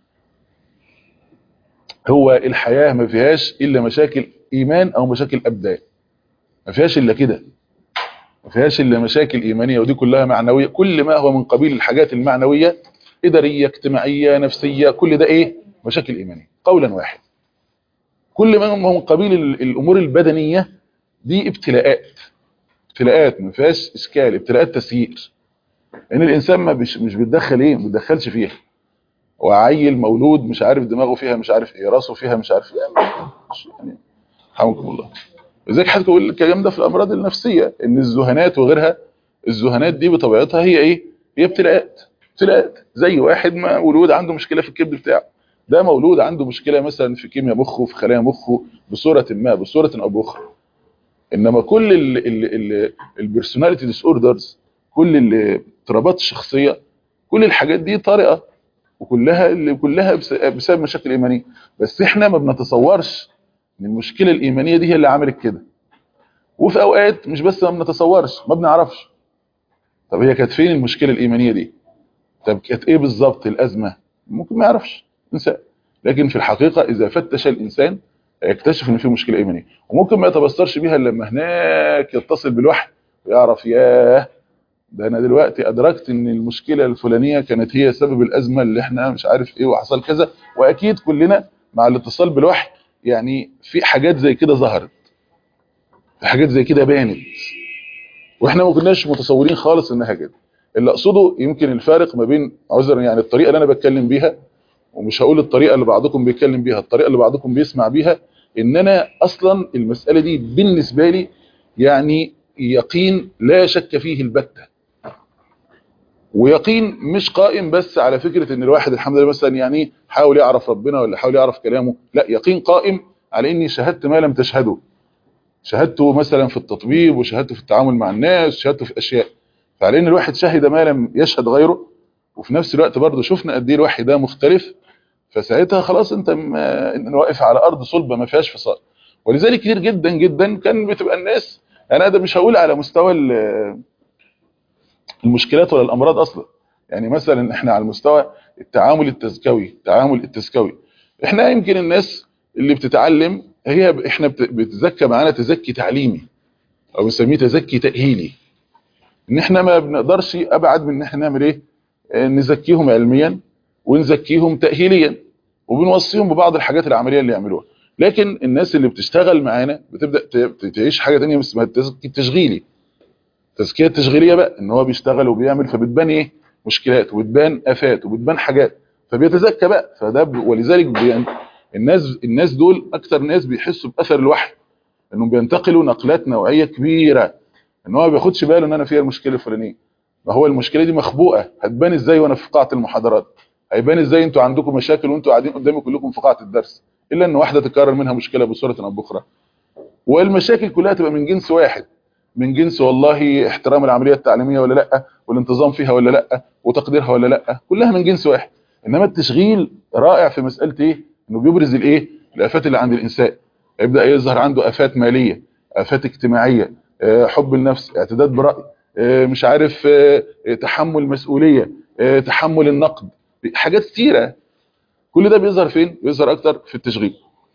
Speaker 2: هو الحياه ما فيهاش الا مشاكل ايمان او مشاكل ابدان ما فيهاش الا كده ما فيهاش الا مشاكل ايمانيه ودي كلها معنويه كل ما هو من قبيل الحاجات المعنويه اداريه اجتماعيه نفسيه كل ده ايه مشاكل ايمانيه قولا واحد كل ما هو من قبيل الامور البدنيه دي ابتلاءات ابتلاءات ما فيهاش اشكال ابتلاءات تسيير ان الانسان ما مش مش بيتدخل ايه ما بيتدخلش فيها وعيل مولود مش عارف دماغه فيها مش عارف ايه راسه فيها مش عارف ايه يعني حمكم الله لذلك حضرتك بقول الكلام ده في الامراض النفسيه ان الذهانات وغيرها الذهانات دي بطبيعتها هي ايه هي ابتلاءات ابتلاءات زي واحد ما مولود عنده مشكله في الكبد بتاعه ده مولود عنده مشكله مثلا في كيمياء مخه في خلايا مخه بصوره ما بصوره او باخرى انما كل البيرسوناليتي ديس اوردرز كل الاضطرابات الشخصيه كل الحاجات دي طارئه وكلها اللي كلها بسبب مشاكل ايمانيه بس احنا ما بنتصورش ان المشكله الايمانيه دي هي اللي عملت كده وفي اوقات مش بس ما بنتصورش ما بنعرفش طب هي كانت فين المشكله الايمانيه دي طب كانت ايه بالظبط الازمه ممكن ما يعرفش انسان لكن في الحقيقه اذا فتش الانسان يكتشف ان في مشكله ايمانيه وممكن ما يتبصرش بيها الا لما هناك يتصل بالوحي ويعرف ياه ده انا دلوقتي ادركت ان المشكله الفلانيه كانت هي سبب الازمه اللي احنا مش عارف ايه وحصل كذا واكيد كلنا مع الاتصال بالوحي يعني في حاجات زي كده ظهرت في حاجات زي كده بانت واحنا ما كناش متصورين خالص انها كده اللي اقصده يمكن الفارق ما بين عذرا يعني الطريقه اللي انا بتكلم بيها ومش هقول الطريقه اللي بعضكم بيتكلم بيها الطريقه اللي بعضكم بيسمع بيها ان انا اصلا المساله دي بالنسبه لي يعني يقين لا شك فيه البتة ويقين مش قائم بس على فكرة ان الواحد الحمد لله مثلا يعني حاول يعرف ربنا ولا حاول يعرف كلامه لا يقين قائم على اني شاهدت ما لم تشهده شهادته مثلا في التطبيب وشهادته في التعامل مع الناس شهادته في اشياء فعلى ان الواحد شهد ما لم يشهد غيره وفي نفس الوقت برضه شفنا قد ايه الوحي ده مختلف فساعتها خلاص انت م- واقف على ارض صلبه ما فيهاش فصال ولذلك كتير جدا جدا كان بتبقى الناس انا ده مش هقول على مستوى ال- المشكلات ولا الامراض اصلا يعني مثلا احنا على المستوى التعامل التزكوي التعامل التزكوي احنا يمكن الناس اللي بتتعلم هي ب- احنا بت- بتزكى معانا تزكي تعليمي او بنسميه تزكي تاهيلي ان احنا ما بنقدرش ابعد من ان احنا نعمل ايه آه، نزكيهم علميا ونزكيهم تاهيليا وبنوصيهم ببعض الحاجات العمليه اللي يعملوها لكن الناس اللي بتشتغل معانا بتبدا ت- ت- تعيش حاجه ثانيه اسمها التزكي التشغيلي التزكيه التشغيليه بقى ان هو بيشتغل وبيعمل فبتبان ايه مشكلات وبتبان افات وبتبان حاجات فبيتزكى بقى فده ب- ولذلك بي الناس الناس دول اكتر ناس بيحسوا باثر الوحي انهم بينتقلوا نقلات نوعيه كبيره ان هو ما بياخدش باله ان انا فيها المشكله الفلانيه ما هو المشكله دي مخبوءه هتبان ازاي وانا في قاعه المحاضرات هيبان ازاي انتوا عندكم مشاكل وانتوا قاعدين قدامي كلكم في قاعه الدرس الا ان واحده تكرر منها مشكله بصوره او باخرى والمشاكل كلها تبقى من جنس واحد من جنس والله احترام العمليه التعليميه ولا لا والانتظام فيها ولا لا وتقديرها ولا لا كلها من جنس واحد انما التشغيل رائع في مساله ايه انه بيبرز الايه الافات اللي عند الانسان يبدا يظهر عنده افات ماليه افات اجتماعيه آه، حب النفس اعتداد براي آه، مش عارف آه، آه، تحمل مسؤوليه آه، تحمل النقد حاجات كتيره كل ده بيظهر فين بيظهر اكتر في التشغيل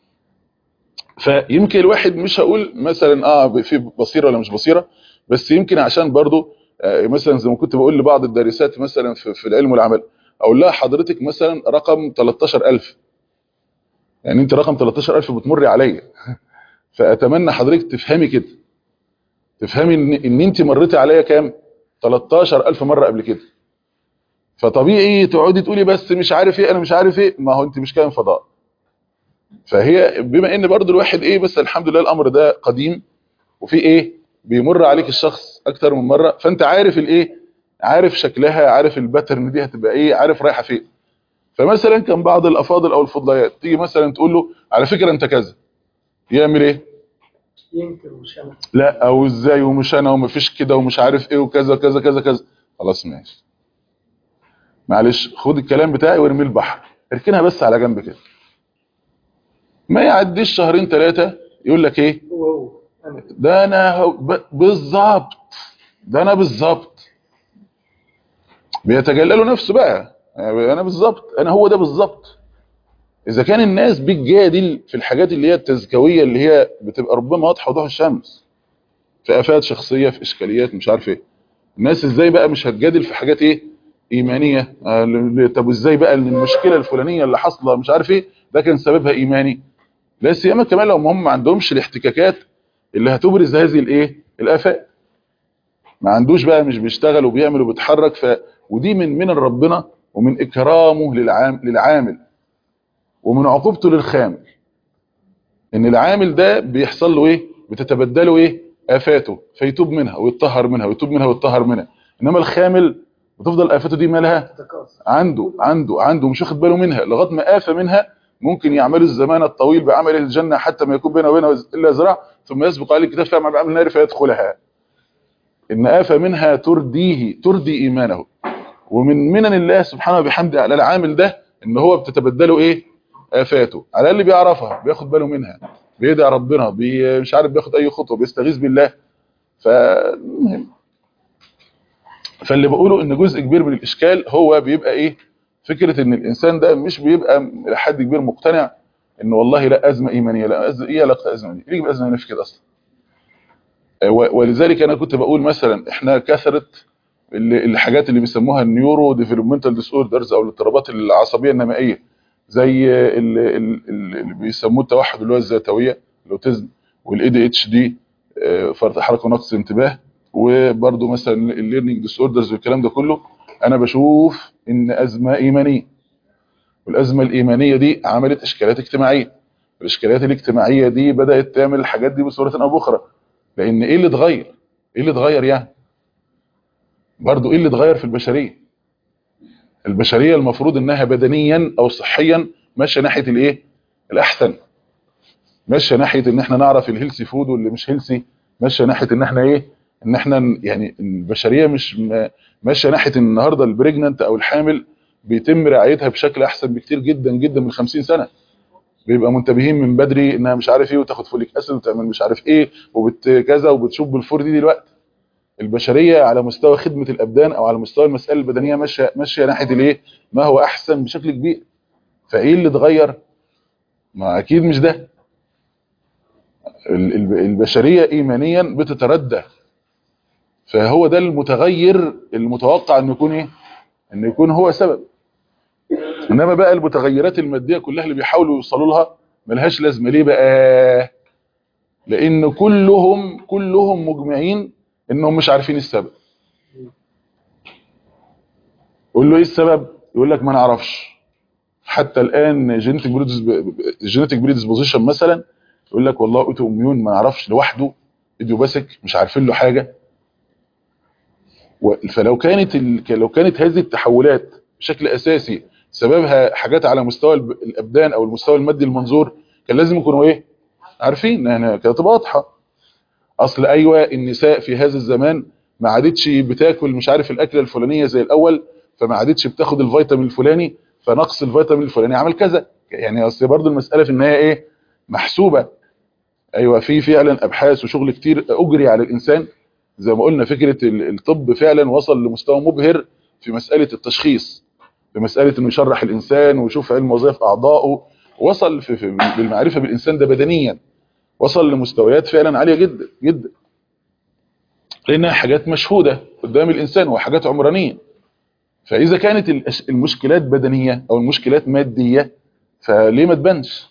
Speaker 2: فيمكن الواحد مش هقول مثلا اه في بصيره ولا مش بصيره بس يمكن عشان برضو آه، مثلا زي ما كنت بقول لبعض الدارسات مثلا في, في العلم والعمل اقول لها حضرتك مثلا رقم 13000 يعني انت رقم 13000 بتمر عليا فاتمنى حضرتك تفهمي كده تفهمي ان ان انت مريتي عليا كام 13000 مره قبل كده فطبيعي تقعدي تقولي بس مش عارف ايه انا مش عارف ايه ما هو انت مش كائن فضاء فهي بما ان برضو الواحد ايه بس الحمد لله الامر ده قديم وفي ايه بيمر عليك الشخص اكتر من مره فانت عارف الايه عارف شكلها عارف الباترن دي هتبقى ايه عارف رايحه فين فمثلا كان بعض الافاضل او الفضليات تيجي مثلا تقول له على فكره انت كذا يعمل ايه
Speaker 3: ينكر مش انا
Speaker 2: لا او ازاي ومش انا ومفيش كده ومش عارف ايه وكذا كذا كذا كذا خلاص ماشي معلش خد الكلام بتاعي وارميه البحر اركنها بس على جنب كده ما يعديش شهرين ثلاثه يقول لك ايه
Speaker 3: هو هو انا
Speaker 2: ده انا هو- ب- بالظبط ده انا بالظبط بيتجللوا نفسه بقى انا بالظبط انا هو ده بالظبط اذا كان الناس بتجادل في الحاجات اللي هي التزكويه اللي هي بتبقى ربما واضحه وضوح الشمس في افات شخصيه في اشكاليات مش عارف ايه الناس ازاي بقى مش هتجادل في حاجات ايه ايمانيه آه، ل- ل- طب ازاي بقى ان المشكله الفلانيه اللي حاصله مش عارف ايه ده كان سببها ايماني لا سيما كمان لو هم ما عندهمش الاحتكاكات اللي هتبرز هذه الايه الافات ما عندوش بقى مش بيشتغل وبيعمل وبيتحرك ف ودي من من ربنا ومن اكرامه للعام للعامل ومن عقوبته للخامل ان العامل ده بيحصل له ايه بتتبدله ايه افاته فيتوب منها ويتطهر منها ويتوب منها ويتطهر منها انما الخامل بتفضل افاته دي مالها
Speaker 3: تتكاثر
Speaker 2: عنده عنده عنده مش واخد باله منها لغايه ما آفة منها ممكن يعملوا الزمان الطويل بعمل الجنة حتى ما يكون بينه وبينها إلا ذراع ثم يسبق عليه الكتاب فيعمل بعمل النار فيدخلها إن آفة منها ترديه تردي إيمانه ومن منن الله سبحانه وبحمده على العامل ده إن هو بتتبدله إيه آفاته على اللي بيعرفها بياخد باله منها بيدعي ربنا بي مش عارف بياخد أي خطوة بيستغيث بالله فالمهم فاللي بقوله ان جزء كبير من الاشكال هو بيبقى ايه فكرة ان الانسان ده مش بيبقى لحد كبير مقتنع ان والله لا ازمة ايمانية لا أز... ايه علاقة ازمة ايمانية ليه يبقى ازمة ايمانية في كده اصلا آه، و- ولذلك انا كنت بقول مثلا احنا كثرت ال- الحاجات اللي بيسموها النيورو ديفلوبمنتال ديس اوردرز او الاضطرابات العصبية النمائية زي ال- ال- ال- اللي بيسموه التوحد اللي هو الذاتوية الاوتيزم والاي دي اتش دي فرط حركة ونقص انتباه وبرضه مثلا الليرنينج ديس اوردرز والكلام ده كله انا بشوف ان ازمه ايمانيه والازمه الايمانيه دي عملت اشكالات اجتماعيه الاشكالات الاجتماعيه دي بدات تعمل الحاجات دي بصوره او باخرى لان ايه اللي اتغير ايه اللي اتغير يعني برضه ايه اللي اتغير في البشريه البشريه المفروض انها بدنيا او صحيا ماشيه ناحيه الايه الاحسن ماشيه ناحيه ان احنا نعرف الهيلثي فود واللي مش هيلثي ماشيه ناحيه ان احنا ايه ان احنا ن- يعني البشريه مش م- ماشيه ناحيه ان النهارده البريجننت او الحامل بيتم رعايتها بشكل احسن بكتير جدا جدا من 50 سنه بيبقى منتبهين من بدري انها مش عارف ايه وتاخد فوليك اسيد وتعمل مش عارف ايه وبت كذا وبتشوف بالفور دي دلوقتي البشريه على مستوى خدمه الابدان او على مستوى المساله البدنيه ماشيه ماشيه ناحيه الايه ما هو احسن بشكل كبير فايه اللي اتغير ما اكيد مش ده ال- ال- البشريه ايمانيا بتتردى فهو ده المتغير المتوقع انه يكون ايه انه يكون هو سبب انما بقى المتغيرات الماديه كلها اللي بيحاولوا يوصلوا لها ملهاش لازمه ليه بقى لان كلهم كلهم مجمعين انهم مش عارفين السبب قول له ايه السبب يقول لك ما نعرفش حتى الان جينيتك جينيتك بريدisposition مثلا يقول لك والله اوتو اميون ما نعرفش لوحده ايديوباثيك مش عارفين له حاجه و- فلو كانت ال... لو كانت هذه التحولات بشكل اساسي سببها حاجات على مستوى الب- الابدان او المستوى المادي المنظور كان لازم يكونوا ايه عارفين يعني كانت تبقى واضحه اصل ايوه النساء في هذا الزمان ما عادتش بتاكل مش عارف الاكله الفلانيه زي الاول فما عادتش بتاخد الفيتامين الفلاني فنقص الفيتامين الفلاني عمل كذا يعني اصل برضو المساله في النهايه ايه محسوبه ايوه في فعلا ابحاث وشغل كتير اجري على الانسان زي ما قلنا فكره ال- الطب فعلا وصل لمستوى مبهر في مساله التشخيص في مساله انه يشرح الانسان ويشوف علم وظائف اعضائه وصل في, في بالمعرفه بالانسان ده بدنيا وصل لمستويات فعلا عاليه جدا جدا لانها حاجات مشهوده قدام الانسان وحاجات عمرانيه فاذا كانت الأش- المشكلات بدنيه او المشكلات ماديه فليه ما تبانش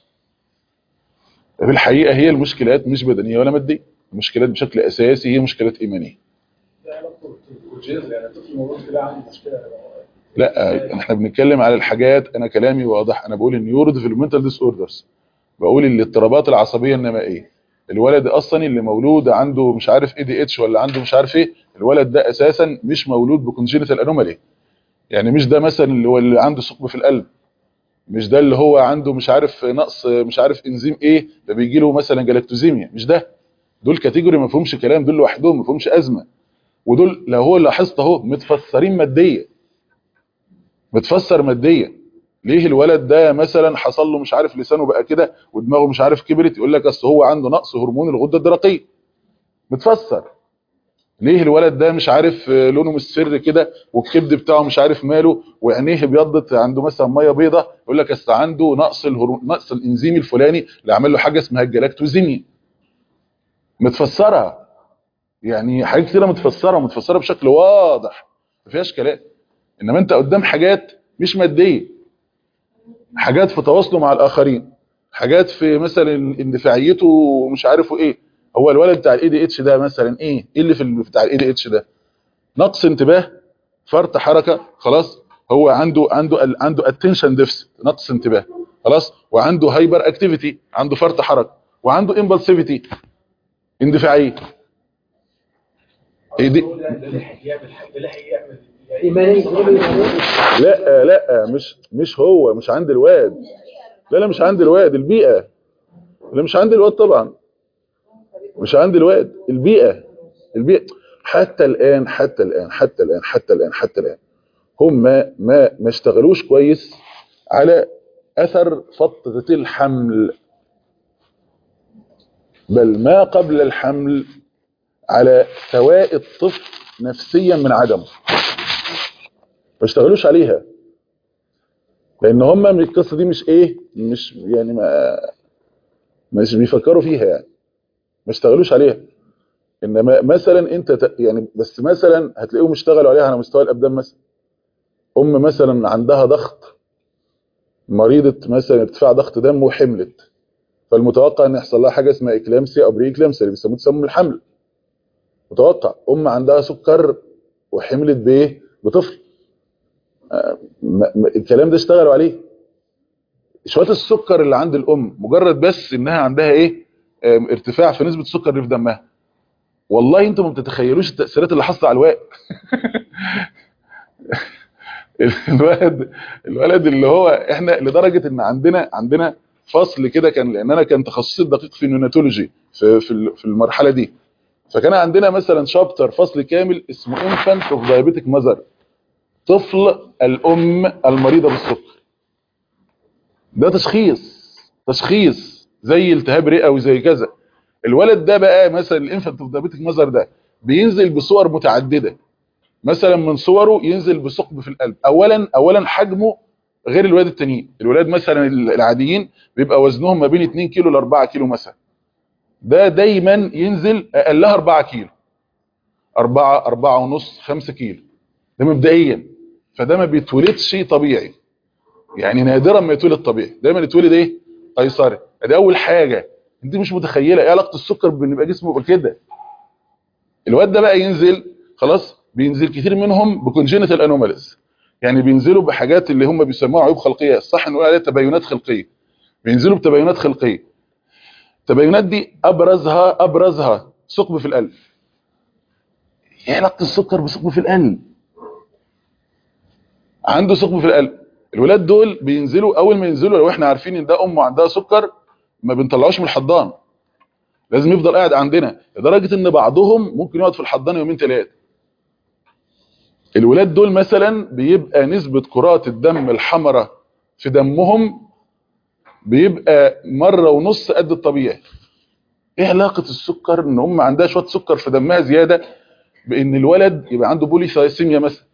Speaker 2: في الحقيقه هي المشكلات مش بدنيه ولا ماديه المشكلات بشكل اساسي هي مشكلات ايمانيه
Speaker 3: ده علاقه بالجينز يعني الطفل المولود كده عنده مشكله
Speaker 2: لا احنا بنتكلم على الحاجات انا كلامي واضح انا بقول النيورو ديفلوبمنتال ديس اوردرز بقول الاضطرابات العصبيه النمائيه الولد اصلا اللي مولود عنده مش عارف اي دي اتش ولا عنده مش عارف ايه الولد ده اساسا مش مولود بكونجينيتال انومالي يعني مش ده مثلا اللي هو اللي عنده ثقب في القلب مش ده اللي هو عنده مش عارف نقص مش عارف انزيم ايه ده بيجي له مثلا جلاكتوزيميا مش ده دول كاتيجوري ما فيهمش كلام دول لوحدهم ما فيهمش ازمه ودول لو هو لاحظت اهو متفسرين ماديا متفسر ماديا ليه الولد ده مثلا حصل له مش عارف لسانه بقى كده ودماغه مش عارف كبرت يقول لك اصل هو عنده نقص هرمون الغده الدرقيه متفسر ليه الولد ده مش عارف آه، لونه مصفر كده والكبد بتاعه مش عارف ماله وعينيه ابيضت عنده مثلا ميه بيضه يقول لك اصل عنده نقص الهرمون نقص الانزيم الفلاني اللي عمل له حاجه اسمها الجلاكتوزيميا متفسره يعني حاجات كتيره متفسره متفسره بشكل واضح ما فيهاش كلام انما انت قدام حاجات مش ماديه حاجات في تواصله مع الاخرين حاجات في مثلا اندفاعيته ومش عارفه ايه هو الولد بتاع الاي دي اتش ده مثلا ايه ايه اللي في ال- بتاع الاي دي اتش ده نقص انتباه فرط حركه خلاص هو عنده عنده ال- عنده اتنشن ديفست نقص انتباه خلاص وعنده هايبر اكتيفيتي عنده فرط حركه وعنده امبلسيفيتي اندفاعيه ايه دي
Speaker 3: ده لحق يعمل حاجه لحق يعمل
Speaker 4: إيمانية إيمانية
Speaker 2: لا لا مش مش هو مش عند الواد لا لا مش عند الواد البيئة لا مش عند الواد طبعا مش عند الواد البيئة البيئة حتى الآن حتى الآن حتى الآن حتى الآن حتى الآن هم ما ما اشتغلوش كويس على أثر فترة الحمل بل ما قبل الحمل على سواء الطفل نفسيا من عدمه ما اشتغلوش عليها لان هم من القصه دي مش ايه مش يعني ما مش بيفكروا فيها يعني ما اشتغلوش عليها انما مثلا انت ت- يعني بس مثلا هتلاقيهم اشتغلوا عليها على مستوى الابدان مثلا ام مثلا عندها ضغط مريضه مثلا ارتفاع ضغط دم وحملت فالمتوقع ان يحصل لها حاجه اسمها اكلامسيا او بري اكلامسيا اللي بيسموه تسمم الحمل متوقع ام عندها سكر وحملت بايه بطفل ما- ما- الكلام ده اشتغلوا عليه شويه السكر اللي عند الام مجرد بس انها عندها ايه آم، ارتفاع في نسبه السكر اللي في دمها والله انتم ما بتتخيلوش التاثيرات اللي حصلت على الواد الولد الولد اللي هو احنا لدرجه ان عندنا عندنا فصل كده كان لان انا كان تخصصي الدقيق في النيوناتولوجي في في ال- في المرحله دي فكان عندنا مثلا شابتر فصل كامل اسمه انفانت اوف دايابيتك ماذر طفل الام المريضه بالسكر ده تشخيص تشخيص زي التهاب رئوي زي كذا الولد ده بقى مثلا الانفانت اوف دايابيتك ماذر ده بينزل بصور متعدده مثلا من صوره ينزل بثقب في القلب اولا اولا حجمه غير الولاد التانيين الولاد مثلا العاديين بيبقى وزنهم ما بين 2 كيلو ل 4 كيلو مثلا ده دايما ينزل اقلها 4 كيلو 4 4 ونص 5 كيلو ده مبدئيا فده ما بيتولدش طبيعي يعني نادرا ما يتولد طبيعي دايما يتولد ايه قيصري دي اول حاجه انت مش متخيله ايه علاقه السكر بان يبقى جسمه يبقى كده الواد ده بقى ينزل خلاص بينزل كتير منهم بكونجينيتال انوماليز يعني بينزلوا بحاجات اللي هم بيسموها عيوب خلقيه الصح نقول عليها تباينات خلقيه بينزلوا بتباينات خلقيه التباينات دي ابرزها ابرزها ثقب في القلب ايه علاقه السكر بثقب في القلب عنده ثقب في القلب الولاد دول بينزلوا اول ما ينزلوا لو احنا عارفين ان ده امه عندها سكر ما بنطلعوش من الحضان لازم يفضل قاعد عندنا لدرجه ان بعضهم ممكن يقعد في الحضانه يومين ثلاثه الولاد دول مثلا بيبقى نسبه كرات الدم الحمراء في دمهم بيبقى مره ونص قد الطبيعي ايه علاقه السكر ان هم عندها شويه سكر في دمها زياده بان الولد يبقى عنده بوليثايسيميا مثلا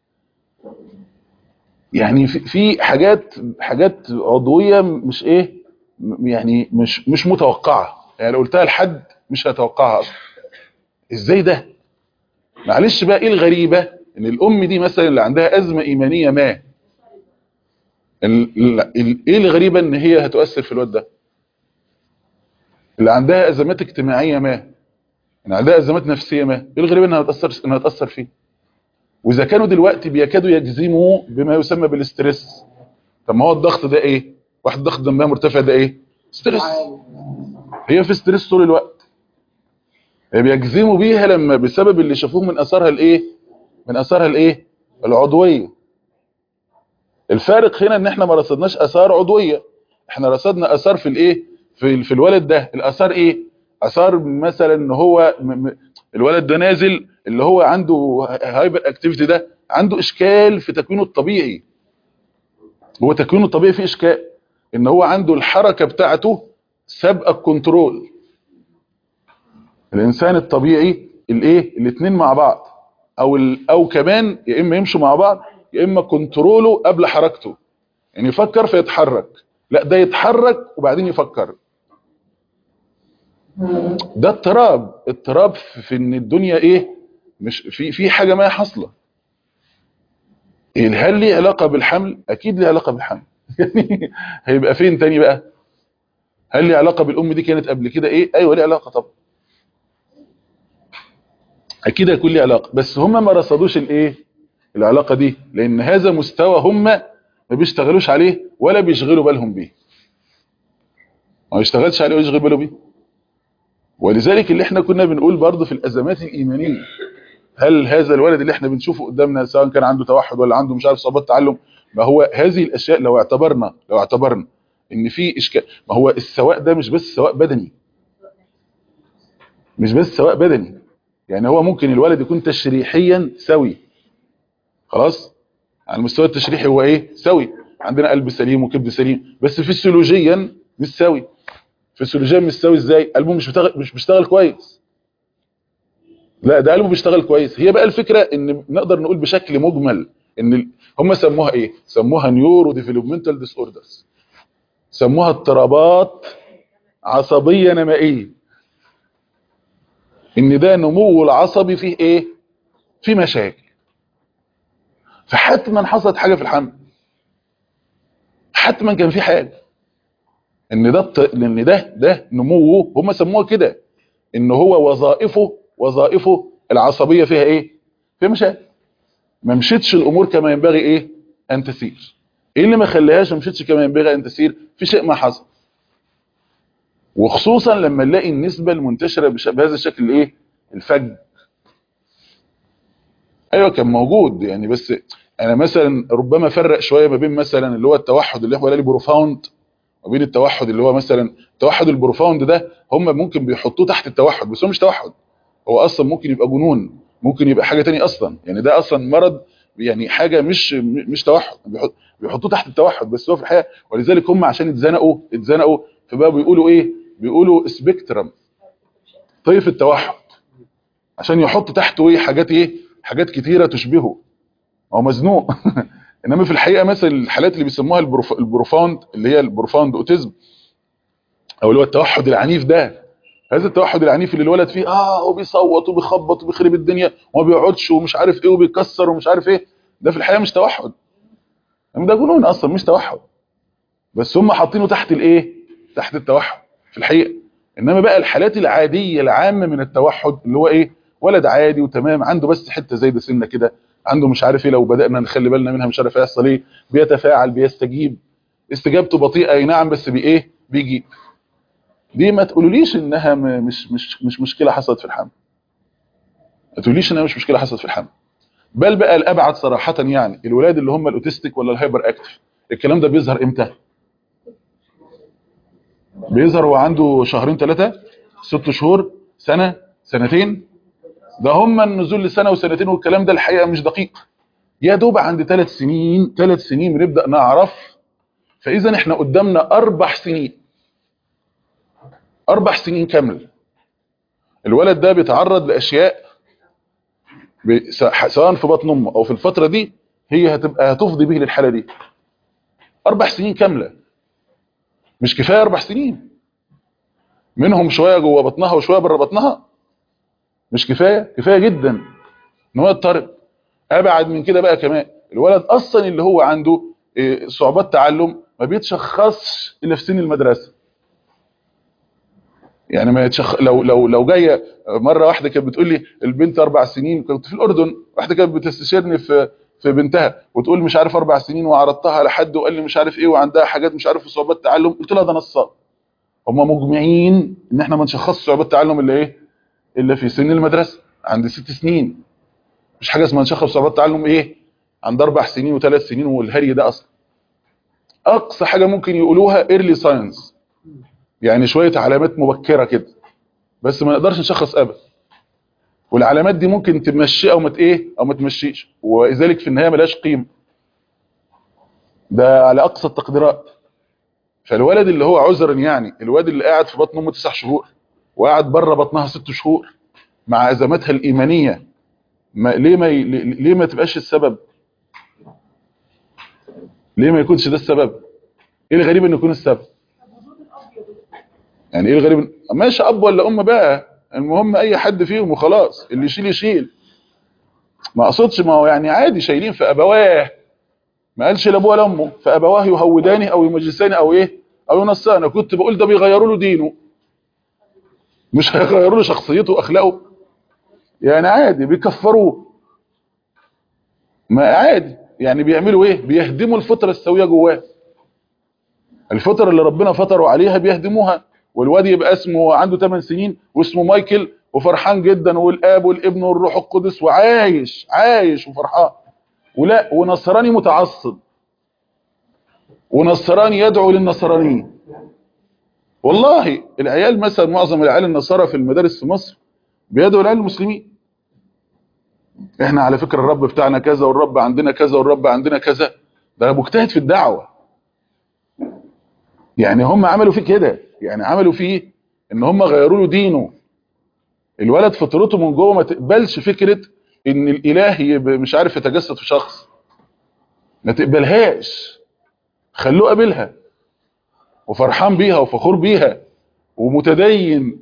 Speaker 2: يعني في في حاجات حاجات عضويه مش ايه م- يعني مش مش متوقعه يعني لو قلتها لحد مش هيتوقعها اصلا ازاي ده معلش بقى ايه الغريبه ان الام دي مثلا اللي عندها ازمه ايمانيه ما ال- ال- ال- ايه الغريبه ان هي هتؤثر في الواد ده اللي عندها ازمات اجتماعيه ما اللي عندها ازمات نفسيه ما ايه الغريبه انها هتاثر انها هتاثر فيه واذا كانوا دلوقتي بيكادوا يجزموا بما يسمى بالاسترس طب ما هو الضغط ده ايه واحد ضغط دمها مرتفع ده ايه ستريس هي في ستريس طول الوقت هي بيجزموا بيها لما بسبب اللي شافوه من اثارها الايه من اثارها الايه العضويه الفارق هنا ان احنا ما رصدناش اثار عضويه احنا رصدنا اثار في الايه في في الولد ده الاثار ايه اثار مثلا ان هو م م الولد ده نازل اللي هو عنده هايبر اكتيفيتي ده عنده اشكال في تكوينه الطبيعي هو تكوينه الطبيعي فيه اشكال ان هو عنده الحركه بتاعته سابقه الكنترول الانسان الطبيعي الايه الاثنين مع بعض او ال او كمان يا اما يمشوا مع بعض يا اما كنتروله قبل حركته يعني يفكر فيتحرك لا ده يتحرك وبعدين يفكر ده اضطراب اضطراب في في ان الدنيا ايه مش في في حاجه ما حاصله إيه، هل ليه علاقه بالحمل اكيد ليه علاقه بالحمل يعني هيبقى فين تاني بقى هل ليه علاقه بالام دي كانت قبل كده ايه ايوه ليه علاقه طبعا اكيد هيكون ليه علاقه بس هم ما رصدوش الايه العلاقه دي لان هذا مستوى هم ما بيشتغلوش عليه ولا بيشغلوا بالهم بيه ما يشتغلش عليه ويشغل باله بيه ولذلك اللي احنا كنا بنقول برضه في الازمات الايمانيه هل هذا الولد اللي احنا بنشوفه قدامنا سواء كان عنده توحد ولا عنده مش عارف صعوبات تعلم ما هو هذه الاشياء لو اعتبرنا لو اعتبرنا ان في اشكال ما هو السواء ده مش بس سواء بدني مش بس سواء بدني يعني هو ممكن الولد يكون تشريحيا سوي خلاص على المستوى التشريحي هو ايه سوي عندنا قلب سليم وكبد سليم بس فسيولوجيا مش سوي فسيولوجيا مش سوي ازاي قلبه مش بيشتغل مش بيشتغل كويس لا ده قلبه بيشتغل كويس هي بقى الفكره ان نقدر نقول بشكل مجمل ان ال- هم سموها ايه سموها نيورو ديفلوبمنتال ديس اوردرز سموها اضطرابات عصبيه نمائيه ان ده نمو العصبي فيه ايه في مشاكل فحتما حصلت حاجه في الحمل حتما كان في حاجه ان ده الط- ان ده ده نموه هم سموها كده ان هو وظائفه وظائفه العصبيه فيها ايه فيها مشاكل ما مشيتش الامور كما ينبغي ايه ان تسير ايه اللي ما خلاهاش ما مشيتش كما ينبغي ان تسير في شيء ما حصل وخصوصا لما نلاقي النسبه المنتشره بش- بهذا الشكل ايه الفج ايوه كان موجود يعني بس انا مثلا ربما فرق شويه ما بين مثلا اللي هو التوحد اللي هو لي بروفاوند وبين التوحد اللي هو مثلا توحد البروفاوند ده هم ممكن بيحطوه تحت التوحد بس هو مش توحد هو اصلا ممكن يبقى جنون ممكن يبقى حاجه تانية اصلا يعني ده اصلا مرض يعني حاجه مش مش توحد بيحط بيحطوه تحت التوحد بس هو في الحقيقه ولذلك هم عشان اتزنقوا اتزنقوا فبقى بيقولوا ايه بيقولوا سبيكترم طيف التوحد عشان يحط تحته ايه حاجات ايه حاجات كتيره تشبهه هو مزنوق انما في الحقيقه مثلا الحالات اللي بيسموها البروف... البروفاوند اللي هي البروفاوند اوتيزم او اللي هو التوحد العنيف ده هذا التوحد العنيف اللي الولد فيه اه وبيصوت وبيخبط وبيخرب الدنيا وما بيقعدش ومش عارف ايه وبيكسر ومش عارف ايه ده في الحقيقه مش توحد ده جنون اصلا مش توحد بس هم حاطينه تحت الايه تحت التوحد في الحقيقه انما بقى الحالات العاديه العامه من التوحد اللي هو ايه ولد عادي وتمام عنده بس حته زي ده سنه كده عنده مش عارف ايه لو بدانا نخلي بالنا منها مش عارف هيحصل ايه بيتفاعل بيستجيب استجابته بطيئه اي نعم بس بايه بيجي دي ما تقولوليش انها م- مش مش مش مشكله حصلت في الحمل ما تقوليش انها مش مشكله حصلت في الحمل بل بقى الابعد صراحه يعني الولاد اللي هم الاوتيستيك ولا الهايبر اكتف الكلام ده بيظهر امتى بيظهر وهو عنده شهرين ثلاثه ست شهور سنه سنتين ده هم النزول لسنه وسنتين والكلام ده الحقيقه مش دقيق يا دوب عند ثلاث سنين ثلاث سنين بنبدا نعرف فاذا احنا قدامنا اربع سنين اربع سنين كامل الولد ده بيتعرض لاشياء ب- س- سواء في بطن امه او في الفتره دي هي هتبقى هتفضي به للحاله دي اربع سنين كامله مش كفايه اربع سنين منهم شويه جوه بطنها وشويه بره بطنها مش كفايه كفايه جدا ان هو يضطرب ابعد من كده بقى كمان الولد اصلا اللي هو عنده إيه، صعوبات تعلم ما بيتشخصش الا في سن المدرسه يعني ما يتشخ... لو لو لو جايه مره واحده كانت بتقول لي البنت اربع سنين كنت في الاردن واحده كانت بتستشيرني في في بنتها وتقول مش عارف اربع سنين وعرضتها على حد وقال لي مش عارف ايه وعندها حاجات مش عارف في صعوبات تعلم قلت لها ده نصاب هم مجمعين ان احنا ما نشخصش صعوبات تعلم الا ايه الا في سن المدرسه عند ست سنين مش حاجه اسمها نشخص صعوبات تعلم ايه عند اربع سنين وثلاث سنين والهري ده اصلا اقصى حاجه ممكن يقولوها ايرلي ساينس يعني شويه علامات مبكره كده بس ما نقدرش نشخص ابدا والعلامات دي ممكن تمشي او ما ت- ايه او ما تمشيش ولذلك في النهايه ملهاش قيمه ده على اقصى التقديرات فالولد اللي هو عذرا يعني الواد اللي قاعد في بطن امه تسع شهور وقاعد بره بطنها ست شهور مع ازماتها الايمانيه ما ليه ما ي... ليه ما تبقاش السبب ليه ما يكونش ده السبب ايه الغريب انه يكون السبب يعني ايه الغريب إن- ماشي اب ولا ام بقى المهم اي حد فيهم وخلاص اللي يشيل يشيل ما اقصدش ما هو يعني عادي شايلين في ابواه ما قالش لابوه ولا امه فابواه يهوداني او يمجساني او ايه او ينصاني كنت بقول ده بيغيروا له دينه مش هيغيروا له شخصيته واخلاقه يعني عادي بيكفروه ما عادي يعني بيعملوا ايه بيهدموا الفطره السويه جواه الفطره اللي ربنا فطره عليها بيهدموها والواد يبقى اسمه عنده 8 سنين واسمه مايكل وفرحان جدا والاب والابن والروح القدس وعايش عايش وفرحان ولا ونصراني متعصب ونصراني يدعو للنصرانيين والله العيال مثلا معظم العيال النصارى في المدارس في مصر بيدعوا العيال المسلمين احنا على فكرة الرب بتاعنا كذا والرب عندنا كذا والرب عندنا كذا ده انا مجتهد في الدعوة يعني هم عملوا فيه كده يعني عملوا فيه ان هم غيروا له دينه الولد فطرته من جوه ما تقبلش فكرة ان الاله يبقى مش عارف يتجسد في شخص ما تقبلهاش خلوه قابلها وفرحان بيها وفخور بيها ومتدين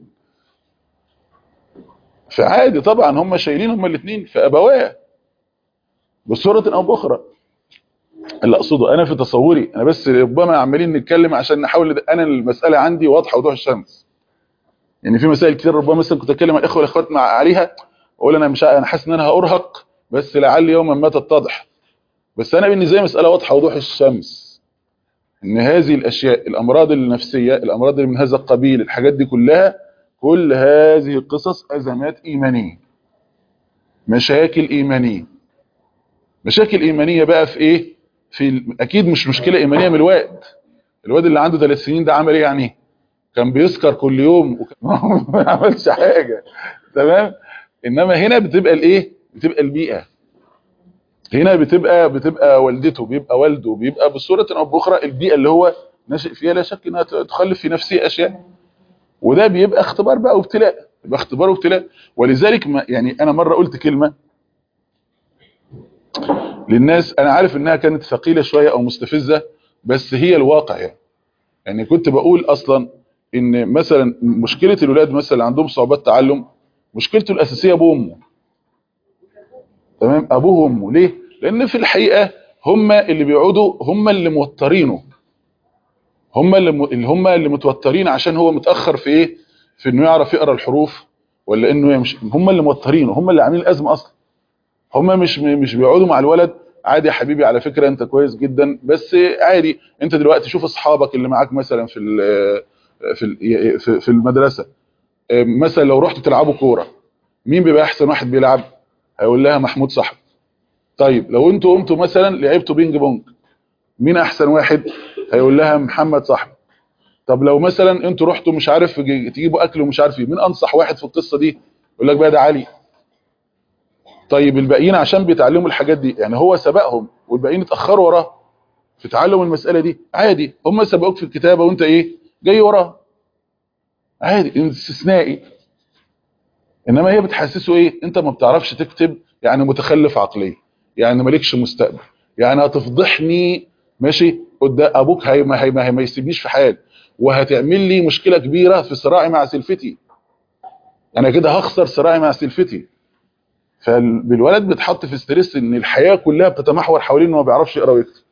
Speaker 2: فعادي طبعا هم شايلين هم الاثنين في ابواه بصورة او باخرى اللي اقصده انا في تصوري انا بس ربما عمالين نتكلم عشان نحاول انا المسألة عندي واضحة وضوح الشمس يعني في مسائل كتير ربما مثلا كنت اتكلم مع الاخوه والاخوات مع عليها اقول انا مش ع- انا حاسس ان انا هارهق بس لعل يوما ما تتضح بس انا بالنسبه لي مساله واضحه وضوح الشمس ان هذه الاشياء الامراض النفسيه الامراض اللي من هذا القبيل الحاجات دي كلها كل هذه القصص ازمات ايمانيه مشاكل ايمانيه مشاكل ايمانيه بقى في ايه في ال- اكيد مش مشكله ايمانيه من الوقت الواد اللي عنده ثلاث سنين ده عمل ايه يعني كان بيسكر كل يوم وكان ما عملش حاجه تمام انما هنا بتبقى الايه بتبقى البيئه هنا بتبقى بتبقى والدته بيبقى والده بيبقى بصوره او باخرى البيئه اللي هو ناشئ فيها لا شك انها تخلف في نفسه اشياء وده بيبقى اختبار بقى وابتلاء يبقى اختبار وابتلاء ولذلك ما يعني انا مره قلت كلمه للناس انا عارف انها كانت ثقيله شويه او مستفزه بس هي الواقع يعني يعني كنت بقول اصلا ان مثلا مشكله الولاد مثلا اللي عندهم صعوبات تعلم مشكلته الاساسيه ابوه وامه تمام ابوه وامه ليه لان في الحقيقه هم اللي بيقعدوا هم اللي موترينه هم اللي م... اللي هم اللي متوترين عشان هو متاخر في ايه في انه يعرف يقرا الحروف ولا انه يمشي هم اللي موترينه هم اللي عاملين الازمه اصلا هم مش مش بيقعدوا مع الولد عادي يا حبيبي على فكره انت كويس جدا بس عادي انت دلوقتي شوف اصحابك اللي معاك مثلا في ال- في ال- في- في المدرسه مثلا لو رحتوا تلعبوا كوره مين بيبقى احسن واحد بيلعب هيقول لها محمود صاحبي طيب لو انتوا قمتوا مثلا لعبتوا بينج بونج مين احسن واحد هيقول لها محمد صاحبي طب لو مثلا انتوا رحتوا مش عارف تجي- تجيبوا اكل ومش عارف ايه مين انصح واحد في القصه دي يقول لك بقى ده علي طيب الباقيين عشان بيتعلموا الحاجات دي يعني هو سبقهم والباقيين اتاخروا وراه في تعلم المساله دي عادي هم سبقوك في الكتابه وانت ايه جاي وراه عادي استثنائي انما هي بتحسسه ايه انت ما بتعرفش تكتب يعني متخلف عقليا يعني مالكش مستقبل يعني هتفضحني ماشي قدام ابوك هي ما, هي ما, هي ما يسيبنيش في حال وهتعمل لي مشكله كبيره في صراعي مع سلفتي انا كده هخسر صراعي مع سلفتي فالولد بيتحط في ستريس ان الحياه كلها بتتمحور حوالين انه ما بيعرفش يقرا ويكتب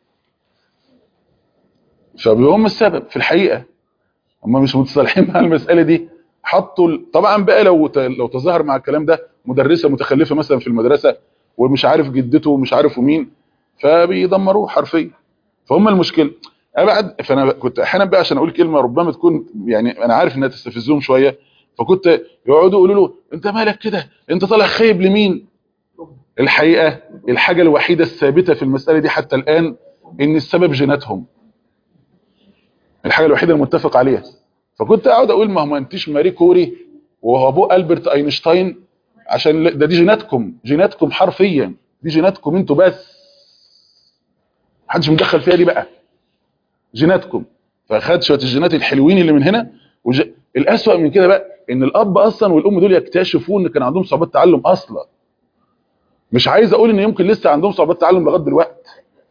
Speaker 2: فبيهم السبب في الحقيقه هم مش متصالحين مع المساله دي حطوا ال- طبعا بقى لو ت- لو تظاهر مع الكلام ده مدرسه متخلفه مثلا في المدرسه ومش عارف جدته ومش عارف مين فبيدمروه حرفيا فهم المشكله ابعد فانا كنت احيانا بقى عشان اقول كلمه ربما تكون يعني انا عارف انها تستفزهم شويه فكنت يقعدوا يقولوا له انت مالك كده انت طالع خايب لمين الحقيقه الحاجه الوحيده الثابته في المساله دي حتى الان ان السبب جيناتهم الحاجه الوحيده المتفق عليها فكنت اقعد اقول ما هو ما انتش ماري كوري وهو ابوه البرت اينشتاين عشان ل- ده دي جيناتكم جيناتكم حرفيا دي جيناتكم انتوا بس محدش مدخل فيها دي بقى جيناتكم فاخد شويه الجينات الحلوين اللي من هنا وج... الاسوأ من كده بقى ان الاب اصلا والام دول يكتشفوا ان كان عندهم صعوبات تعلم اصلا مش عايز اقول ان يمكن لسه عندهم صعوبات تعلم لغايه دلوقتي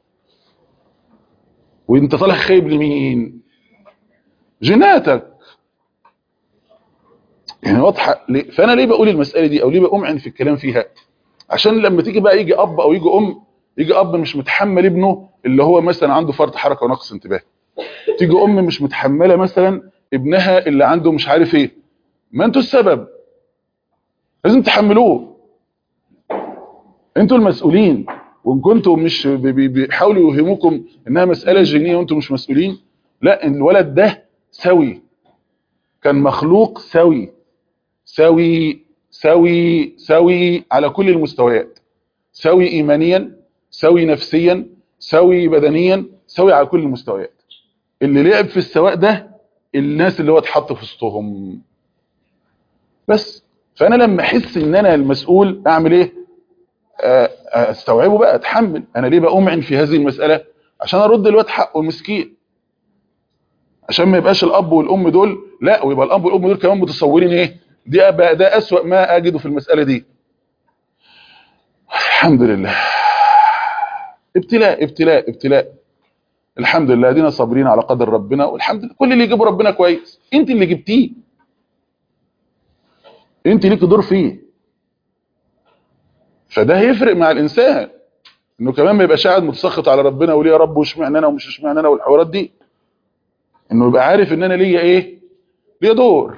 Speaker 2: وانت طالع خايب لمين جيناتك يعني واضحه ليه؟ فانا ليه بقول المساله دي او ليه بأمعن في الكلام فيها عشان لما تيجي بقى يجي اب او يجي ام يجي اب مش متحمل ابنه اللي هو مثلا عنده فرط حركه ونقص انتباه تيجي ام مش متحمله مثلا ابنها اللي عنده مش عارف ايه ما انتوا السبب لازم تحملوه انتوا المسؤولين وان كنتوا مش بي- بي- بيحاولوا يوهموكم انها مساله جينيه وانتوا مش مسؤولين لا الولد ده سوي كان مخلوق سوي سوي سوي سوي على كل المستويات سوي ايمانيا سوي نفسيا سوي بدنيا سوي على كل المستويات اللي لعب في السواء ده الناس اللي هو اتحط في وسطهم بس فانا لما احس ان انا المسؤول اعمل ايه آه، آه، استوعبه بقى اتحمل انا ليه بأمعن في هذه المسألة عشان ارد الواد حقه المسكين عشان ما يبقاش الاب والام دول لا ويبقى الاب والام دول كمان متصورين ايه دي بقى ده اسوأ ما اجده في المسألة دي الحمد لله ابتلاء ابتلاء ابتلاء الحمد لله دينا صابرين على قدر ربنا والحمد لله كل اللي يجيبه ربنا كويس انت اللي جبتيه انت ليك دور فيه فده هيفرق مع الانسان انه كمان ما يبقاش قاعد متسخط على ربنا وليه يا رب واشمعنى انا ومش اشمعنى انا والحوارات دي انه يبقى عارف ان انا ليا ايه ليا دور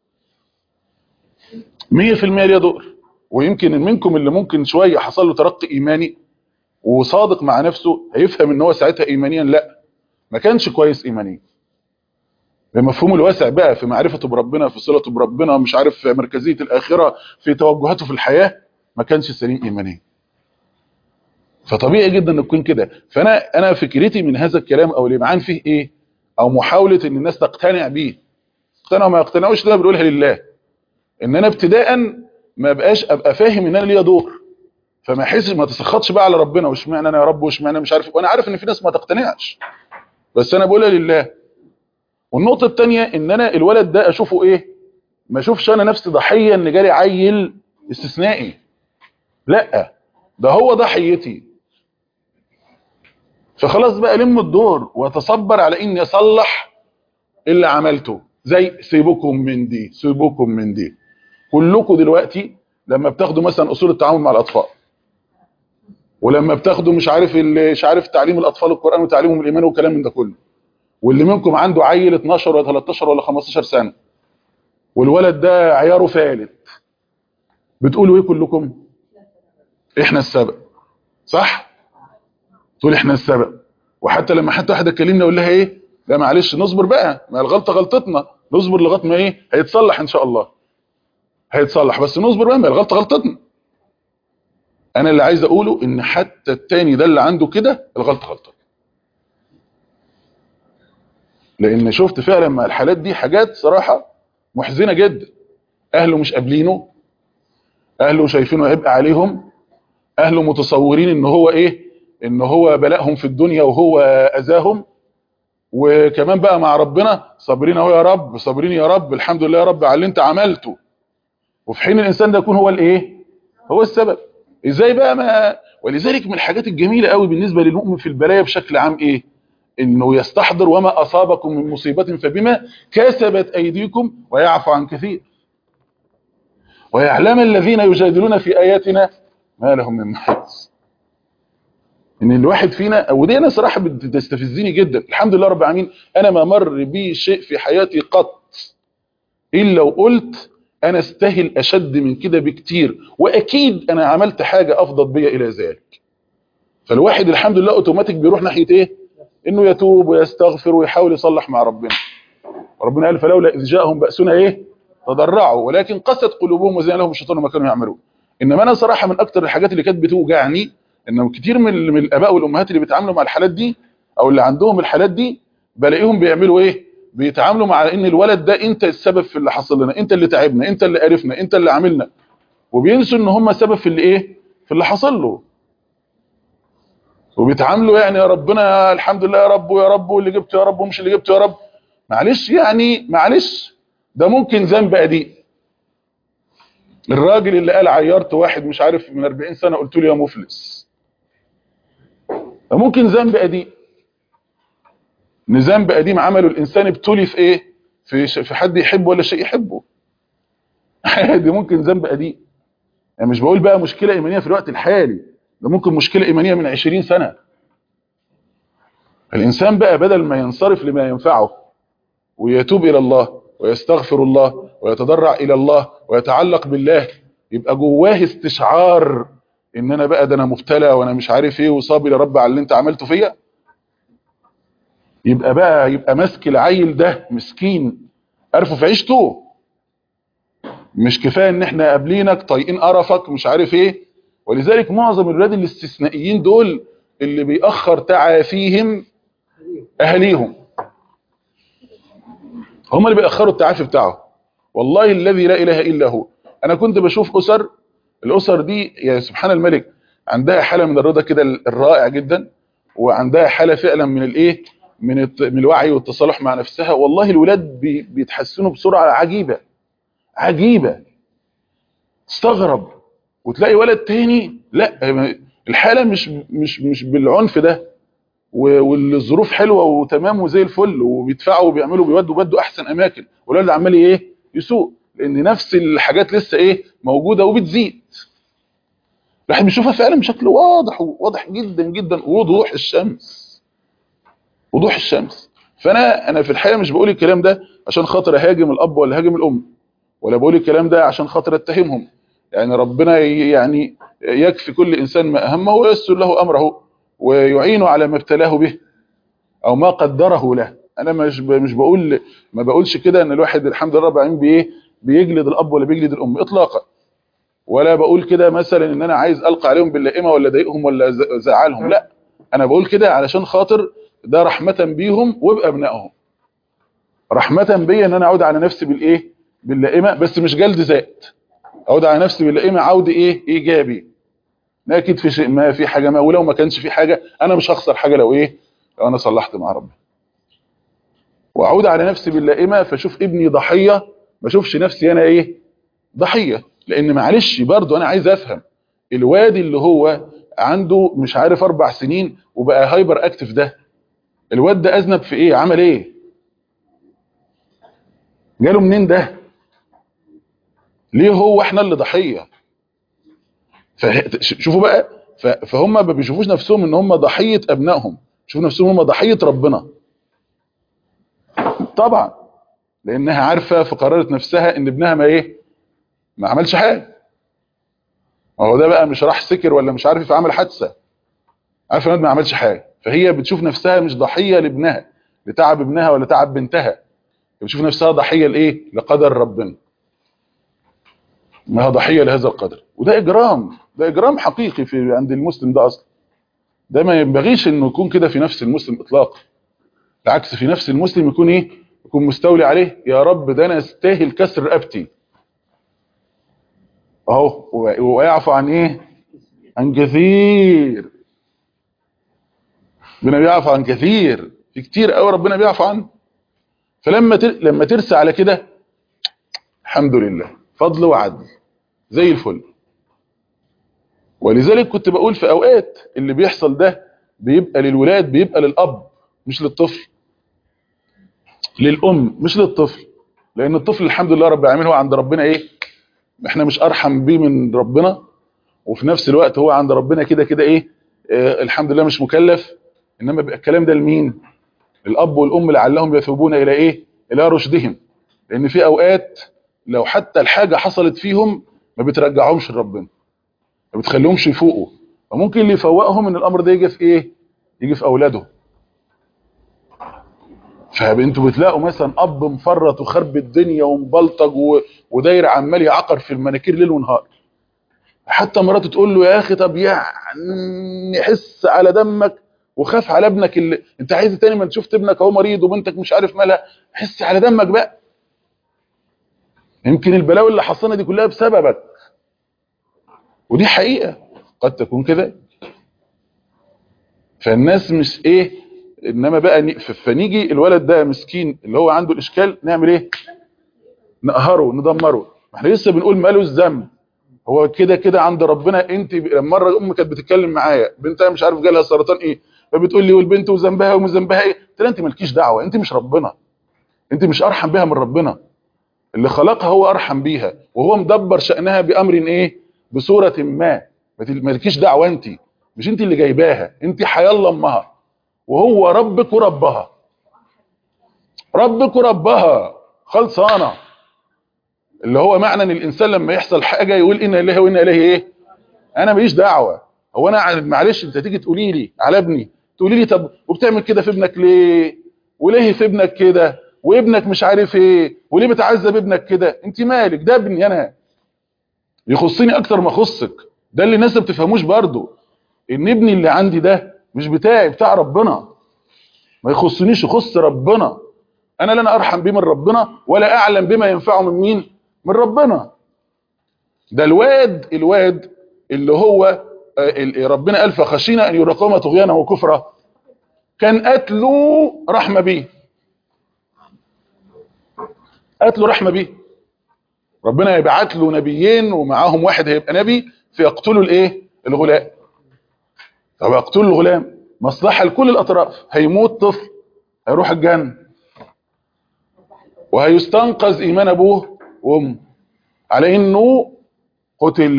Speaker 2: 100% ليا دور ويمكن منكم اللي ممكن شويه حصل له ترقي ايماني وصادق مع نفسه هيفهم ان هو ساعتها ايمانيا لا ما كانش كويس ايمانيا بمفهومه الواسع بقى في معرفته بربنا في صلته بربنا مش عارف في مركزيه الاخره في توجهاته في الحياه ما كانش سليم ايمانيا فطبيعي جدا ان تكون كده فانا انا فكرتي من هذا الكلام او اللي معان فيه ايه او محاوله ان الناس تقتنع بيه اقتنعوا ما يقتنعوش ده بنقولها لله ان انا ابتداء ما بقاش ابقى فاهم ان انا ليا دور فما احسش ما تسخطش بقى على ربنا واشمعنى انا يا رب واشمعنى مش عارف وانا عارف ان في ناس ما تقتنعش بس انا بقولها لله والنقطه الثانيه ان انا الولد ده اشوفه ايه ما اشوفش انا نفسي ضحيه ان جالي عيل استثنائي لا ده هو ضحيتي فخلاص بقى لم الدور واتصبر على اني اصلح اللي عملته زي سيبكم من دي سيبكم من دي كلكم دلوقتي لما بتاخدوا مثلا اصول التعامل مع الاطفال ولما بتاخدوا مش عارف ال- مش عارف تعليم الاطفال القران وتعليمهم الايمان والكلام من ده كله واللي منكم عنده عيل 12 ولا 13 ولا 15 سنه والولد ده عياره فالت بتقولوا ايه كلكم احنا السبب صح تقول احنا السبب وحتى لما حتى واحده تكلمنا اقول لها ايه لا معلش نصبر بقى ما الغلطه غلطتنا نصبر لغايه ما ايه هيتصلح ان شاء الله هيتصلح بس نصبر بقى ما الغلطه غلطتنا انا اللي عايز اقوله ان حتى التاني ده اللي عنده كده الغلطه غلطه لان شفت فعلا مع الحالات دي حاجات صراحه محزنه جدا اهله مش قابلينه اهله شايفينه هيبقى عليهم اهله متصورين ان هو ايه ان هو بلاءهم في الدنيا وهو اذاهم وكمان بقى مع ربنا صابرين اهو يا رب صابرين يا رب الحمد لله يا رب على اللي انت عملته وفي حين الانسان ده يكون هو الايه هو السبب ازاي بقى ما ولذلك من الحاجات الجميله قوي بالنسبه للمؤمن في البلايا بشكل عام ايه انه يستحضر وما اصابكم من مصيبه فبما كسبت ايديكم ويعفو عن كثير ويعلم الذين يجادلون في اياتنا ما لهم من محيص ان الواحد فينا ودي انا صراحه بتستفزني جدا الحمد لله رب العالمين انا ما مر بي شيء في حياتي قط الا وقلت انا استاهل اشد من كده بكتير واكيد انا عملت حاجه افضل بيا الى ذلك فالواحد الحمد لله اوتوماتيك بيروح ناحيه ايه انه يتوب ويستغفر ويحاول يصلح مع ربنا ربنا قال فلولا اذ جاءهم باسنا ايه تضرعوا ولكن قست قلوبهم وزين لهم الشيطان ما كانوا يعملون انما انا صراحه من اكتر الحاجات اللي كانت بتوجعني ان كتير من من الاباء والامهات اللي بيتعاملوا مع الحالات دي او اللي عندهم الحالات دي بلاقيهم بيعملوا ايه بيتعاملوا مع ان الولد ده انت السبب في اللي حصل لنا انت اللي تعبنا انت اللي قرفنا انت اللي عملنا وبينسوا ان هم السبب في اللي ايه في اللي حصل له وبيتعاملوا يعني يا ربنا الحمد لله يا رب ويا رب واللي جبته يا رب ومش اللي جبته يا رب معلش يعني معلش ده ممكن ذنب قديم الراجل اللي قال عيرت واحد مش عارف من 40 سنه قلت له يا مفلس ده ممكن ذنب قديم ان ذنب قديم عمله الانسان ابتلي في ايه في ش- في حد يحبه ولا شيء يحبه دي ممكن ذنب قديم يعني مش بقول بقى مشكله ايمانيه في الوقت الحالي ده ممكن مشكله ايمانيه من 20 سنه الانسان بقى بدل ما ينصرف لما ينفعه ويتوب الى الله ويستغفر الله ويتضرع الى الله ويتعلق بالله يبقى جواه استشعار ان انا بقى ده انا مبتلى وانا مش عارف ايه وصابر يا رب على اللي انت عملته فيا يبقى بقى يبقى ماسك العيل ده مسكين عارفه في عيشته مش كفايه ان احنا قابلينك طايقين قرفك مش عارف ايه ولذلك معظم الولاد الاستثنائيين دول اللي بيأخر تعافيهم اهاليهم هم اللي بيأخروا التعافي بتاعه والله الذي لا اله الا هو انا كنت بشوف اسر الاسر دي يا سبحان الملك عندها حاله من الرضا كده الرائع جدا وعندها حاله فعلا من الايه من الت- من الوعي والتصالح مع نفسها والله الولاد بي- بيتحسنوا بسرعه عجيبه عجيبه استغرب وتلاقي ولد تاني لا الحاله مش مش مش بالعنف ده و- والظروف حلوه وتمام وزي الفل وبيدفعوا وبيعملوا بيودوا بدوا احسن اماكن والولد عمال ايه يسوق لان نفس الحاجات لسه ايه موجوده وبتزيد الواحد بيشوفها فعلا بشكل واضح واضح جدا جدا وضوح الشمس وضوح الشمس فانا انا في الحقيقه مش بقول الكلام ده عشان خاطر اهاجم الاب ولا اهاجم الام ولا بقول الكلام ده عشان خاطر اتهمهم يعني ربنا ي- يعني يكفي كل انسان ما اهمه ويسر له امره ويعينه على ما ابتلاه به او ما قدره له انا مش ب- مش بقول ما بقولش كده ان الواحد الحمد لله رب العالمين بايه بيجلد الاب ولا بيجلد الام اطلاقا ولا بقول كده مثلا ان انا عايز القى عليهم باللائمه ولا اضايقهم ولا ز- ازعلهم لا انا بقول كده علشان خاطر ده رحمه بيهم وبابنائهم رحمه بيا ان انا اعود على نفسي بالايه باللائمه بس مش جلد ذات اعود على نفسي باللائمه عود ايه ايجابي اكيد في شيء ما في حاجه ما ولو ما كانش في حاجه انا مش هخسر حاجه لو ايه لو انا صلحت مع ربي واعود على نفسي باللائمه فاشوف ابني ضحيه ما اشوفش نفسي انا ايه ضحيه لان معلش برضو انا عايز افهم الواد اللي هو عنده مش عارف اربع سنين وبقى هايبر اكتف ده الواد ده اذنب في ايه عمل ايه جاله منين ده ليه هو احنا اللي ضحيه فه- شوفوا بقى ف- فهم ما بيشوفوش نفسهم ان هم ضحيه ابنائهم شوفوا نفسهم هم ضحيه ربنا طبعا لانها عارفه فقررت نفسها ان ابنها ما ايه ما عملش حاجه ما هو ده بقى مش راح سكر ولا مش عارف عمل حادثه عارفه الواد ما عملش حاجه فهي بتشوف نفسها مش ضحيه لابنها لتعب ابنها ولا تعب بنتها بتشوف نفسها ضحيه لايه لقدر ربنا ما هي ضحيه لهذا القدر وده اجرام ده اجرام حقيقي في عند المسلم ده اصلا ده ما ينبغيش انه يكون كده في نفس المسلم اطلاقا بالعكس في نفس المسلم يكون ايه يكون مستولي عليه يا رب ده انا استاهل كسر رقبتي اهو و- ويعفو عن ايه عن كثير ربنا بيعفو عن كثير في كتير قوي ربنا بيعفو عنه فلما تر... لما ترسى على كده الحمد لله فضل وعدل زي الفل ولذلك كنت بقول في اوقات اللي بيحصل ده بيبقى للولاد بيبقى للاب مش للطفل للام مش للطفل لان الطفل الحمد لله رب العالمين هو عند ربنا ايه احنا مش ارحم بيه من ربنا وفي نفس الوقت هو عند ربنا كده كده ايه آه الحمد لله مش مكلف انما بيبقى الكلام ده لمين الاب والام لعلهم يثوبون الى ايه الى رشدهم لان في اوقات لو حتى الحاجه حصلت فيهم ما بترجعهمش لربنا ما بتخليهمش يفوقوا فممكن اللي يفوقهم ان الامر ده يجي في ايه يجي في اولاده فانتوا بتلاقوا مثلا اب مفرط وخرب الدنيا ومبلطج و... وداير عمال يعقر في المناكير ليل ونهار حتى مراته تقول له يا اخي طب يعني حس على دمك وخاف على ابنك اللي انت عايز تاني ما انت شفت ابنك اهو مريض وبنتك مش عارف مالها حس على دمك بقى يمكن البلاوي اللي حصلنا دي كلها بسببك ودي حقيقة قد تكون كده فالناس مش ايه انما بقى ن- ف- فنيجي الولد ده مسكين اللي هو عنده الاشكال نعمل ايه نقهره ندمره ما احنا لسه بنقول ماله الذنب هو كده كده عند ربنا انت ب- لما مره ام كانت بتتكلم معايا بنتها مش عارف جالها سرطان ايه فبتقول لي والبنت وذنبها وذنبها ايه قلت لها انت مالكيش دعوه انت مش ربنا انت مش ارحم بها من ربنا اللي خلقها هو ارحم بيها وهو مدبر شأنها بأمر ايه بصورة ما ما تل- مالكيش دعوة انت مش انت اللي جايباها انت حيالله امها وهو ربك وربها ربك وربها خلصانة اللي هو معنى ان الانسان لما يحصل حاجة يقول انا اليه وانا اليه ايه انا ماليش دعوة هو انا ع- معلش انت تيجي تقولي لي على ابني تقولي لي طب وبتعمل كده في ابنك ليه وليه في ابنك كده وابنك مش عارف ايه وليه بتعذب ابنك كده انت مالك ده ابني انا يخصني اكتر ما يخصك ده اللي الناس ما بتفهموش برضو ان ابني اللي عندي ده مش بتاعي بتاع ربنا ما يخصنيش يخص ربنا انا لا انا ارحم بيه من ربنا ولا اعلم بما ينفعه من مين من ربنا ده الواد الواد اللي هو آه، ال- ربنا قال فخشينا ان يرقم طغيانا وكفرا كان قتله رحمه بيه قتله رحمه بيه ربنا يبعت له نبيين ومعاهم واحد هيبقى نبي فيقتلوا الايه الغلام طب يقتلوا الغلام مصلحه لكل الاطراف هيموت طفل هيروح الجنه وهيستنقذ ايمان ابوه وامه على انه قتل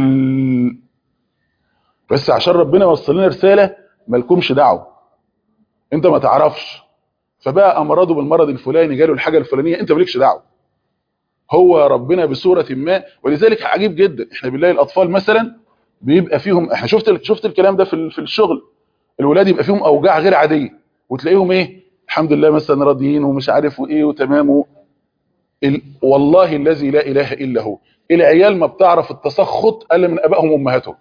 Speaker 2: بس عشان ربنا يوصل لنا رساله مالكمش دعوه انت ما تعرفش فبقى امراضه بالمرض الفلاني جاله الحاجه الفلانيه انت مالكش دعوه هو ربنا بصوره ما ولذلك عجيب جدا احنا بنلاقي الاطفال مثلا بيبقى فيهم احنا شفت شفت الكلام ده في ال- في الشغل الولاد يبقى فيهم اوجاع غير عاديه وتلاقيهم ايه الحمد لله مثلا راضيين ومش عارف وايه وتمام و... ال... والله الذي لا اله الا هو العيال ما بتعرف التسخط الا من ابائهم وامهاتهم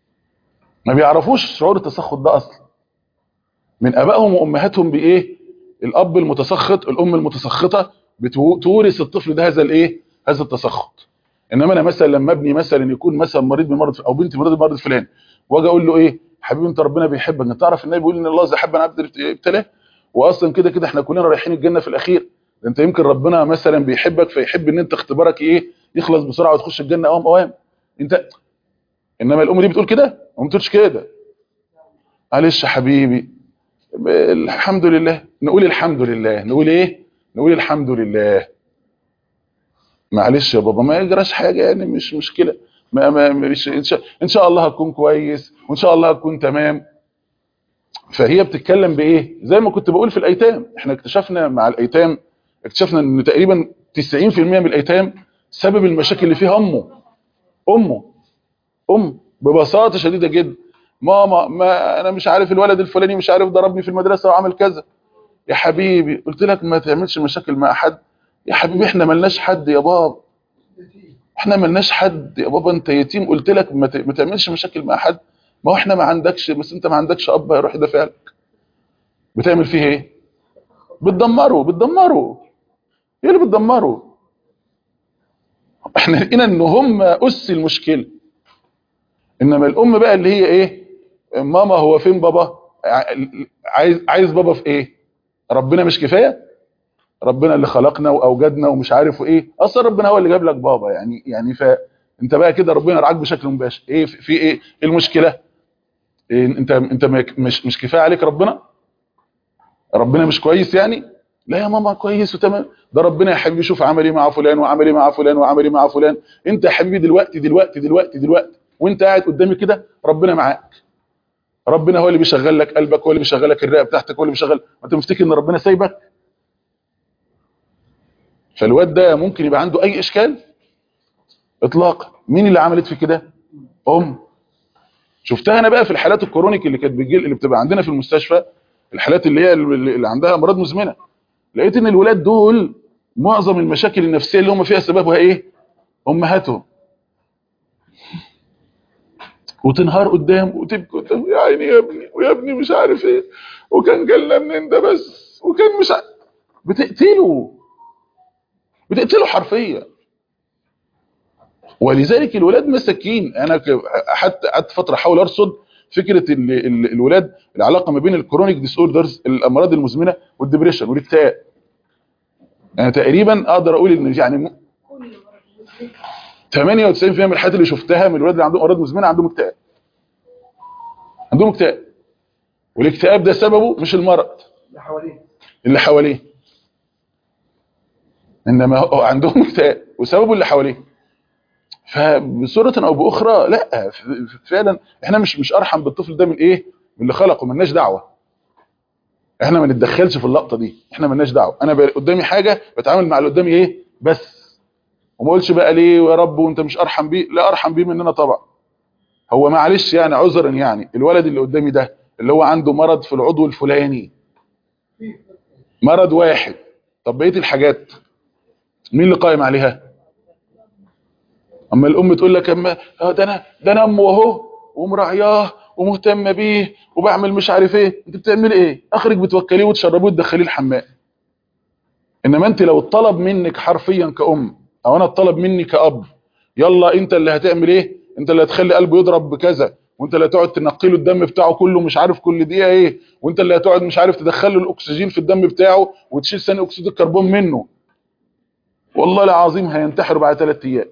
Speaker 2: ما بيعرفوش شعور التسخط ده اصلا من ابائهم وامهاتهم بايه الاب المتسخط الام المتسخطه بتورث الطفل ده هذا الايه هذا التسخط انما انا مثلا لما ابني مثلا يكون مثلا مريض بمرض او بنتي مريضه بمرض فلان واجي اقول له ايه حبيبي انت ربنا بيحبك انت تعرف النبي بيقول ان الله اذا حب عبد ابتلاه واصلا كده كده احنا كلنا رايحين الجنه في الاخير ده انت يمكن ربنا مثلا بيحبك فيحب ان انت اختبارك ايه يخلص بسرعه وتخش الجنه اوام اوام انت انما الام دي بتقول كده وما بتقولش كده معلش يا حبيبي الحمد لله نقول الحمد لله نقول ايه نقول الحمد لله معلش يا بابا ما يجراش حاجه يعني مش مشكله ما ما مش ان شاء ان شاء الله هتكون كويس وان شاء الله هتكون تمام فهي بتتكلم بايه زي ما كنت بقول في الايتام احنا اكتشفنا مع الايتام اكتشفنا ان تقريبا 90% من الايتام سبب المشاكل اللي فيها امه امه ام ببساطه شديده جدا ماما ما انا مش عارف الولد الفلاني مش عارف ضربني في المدرسه وعمل كذا يا حبيبي قلت لك ما تعملش مشاكل مع حد يا حبيبي احنا ملناش حد يا بابا احنا ملناش حد يا بابا انت يتيم قلت لك ما تعملش مشاكل مع حد ما هو احنا ما عندكش بس انت ما عندكش اب هيروح يدافع لك بتعمل فيه ايه بتدمره بتدمره ايه اللي بتدمره احنا لقينا ان هم اس المشكله انما الام بقى اللي هي ايه ماما هو فين بابا عايز عايز بابا في ايه ربنا مش كفايه ربنا اللي خلقنا واوجدنا ومش عارف ايه اصلا ربنا هو اللي جاب لك بابا يعني يعني فانت بقى كده ربنا يرعاك بشكل مباشر ايه في ايه ايه المشكله إيه انت انت مش مش كفايه عليك ربنا ربنا مش كويس يعني لا يا ماما كويس وتمام ده ربنا يا حبيبي شوف عمل ايه مع فلان وعمل ايه مع فلان وعمل ايه مع فلان انت يا حبيبي دلوقتي دلوقتي دلوقتي دلوقتي وانت قاعد قدامي كده ربنا معاك ربنا هو اللي بيشغل لك قلبك هو اللي بيشغل لك الرئه بتاعتك هو اللي بيشغل انت مفتكر ان ربنا سايبك فالواد ده ممكن يبقى عنده اي اشكال اطلاقا مين اللي عملت في كده ام شفتها انا بقى في الحالات الكرونيك اللي كانت بتجي اللي بتبقى عندنا في المستشفى الحالات اللي هي اللي عندها امراض مزمنه لقيت ان الولاد دول معظم المشاكل النفسيه اللي هم فيها سببها ايه امهاتهم وتنهار قدام وتبكي قدام يا عيني يا ابني ويا ابني مش عارف ايه وكان جالنا منين ده بس وكان مش عارف بتقتله بتقتله حرفيا ولذلك الولاد مساكين انا حتى قعدت فتره احاول ارصد فكره ال ال الولاد العلاقه ما بين الكرونيك ديس اوردرز الامراض المزمنه والدبريشن والاكتئاب انا تقريبا اقدر اقول ان يعني 98% من الحالات اللي شفتها من الولاد اللي عندهم امراض مزمنه عندهم اكتئاب عندهم اكتئاب والاكتئاب ده سببه مش المرض
Speaker 3: اللي حواليه
Speaker 2: اللي حواليه انما هو عندهم اكتئاب وسببه اللي حواليه فبصوره او باخرى لا فعلا احنا مش مش ارحم بالطفل ده من ايه من اللي خلقه ملناش دعوه احنا ما نتدخلش في اللقطه دي احنا ملناش دعوه انا قدامي حاجه بتعامل مع اللي قدامي ايه بس وما اقولش بقى ليه يا رب وانت مش ارحم بيه لا ارحم بيه مننا طبعا هو معلش يعني عذرا يعني الولد اللي قدامي ده اللي هو عنده مرض في العضو الفلاني مرض واحد طب بقيه الحاجات مين اللي قائم عليها اما الام تقول لك اما ده انا ده انا امه اهو ومراعياه ومهتمه بيه وبعمل مش عارف ايه انت بتعمل ايه اخرج بتوكليه وتشربيه وتدخليه الحمام انما انت لو الطلب منك حرفيا كأم او انا الطلب مني كأب يلا انت اللي هتعمل ايه انت اللي هتخلي قلبه يضرب بكذا وانت اللي هتقعد تنقي له الدم بتاعه كله مش عارف كل دقيقه ايه وانت اللي هتقعد مش عارف تدخل له الاكسجين في الدم بتاعه وتشيل ثاني اكسيد الكربون منه والله العظيم هينتحر بعد ثلاث ايام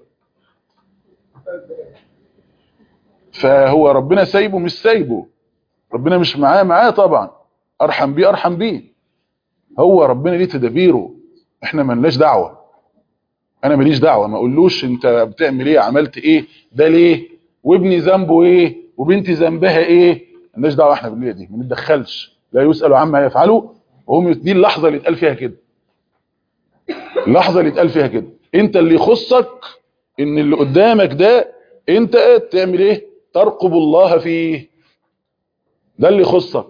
Speaker 2: فهو ربنا سايبه مش سايبه ربنا مش معاه معاه طبعا ارحم بيه ارحم بيه هو ربنا ليه تدابيره احنا ملناش دعوه انا ماليش دعوه ما اقولوش انت بتعمل ايه عملت ايه ده ليه وابني ذنبه ايه وبنتي ذنبها ايه مالناش دعوه احنا بالليله دي ما نتدخلش لا يسال عما يفعلوا وهم دي اللحظه اللي اتقال فيها كده اللحظه اللي اتقال فيها كده انت اللي يخصك ان اللي قدامك ده انت تعمل ايه ترقب الله فيه ده اللي يخصك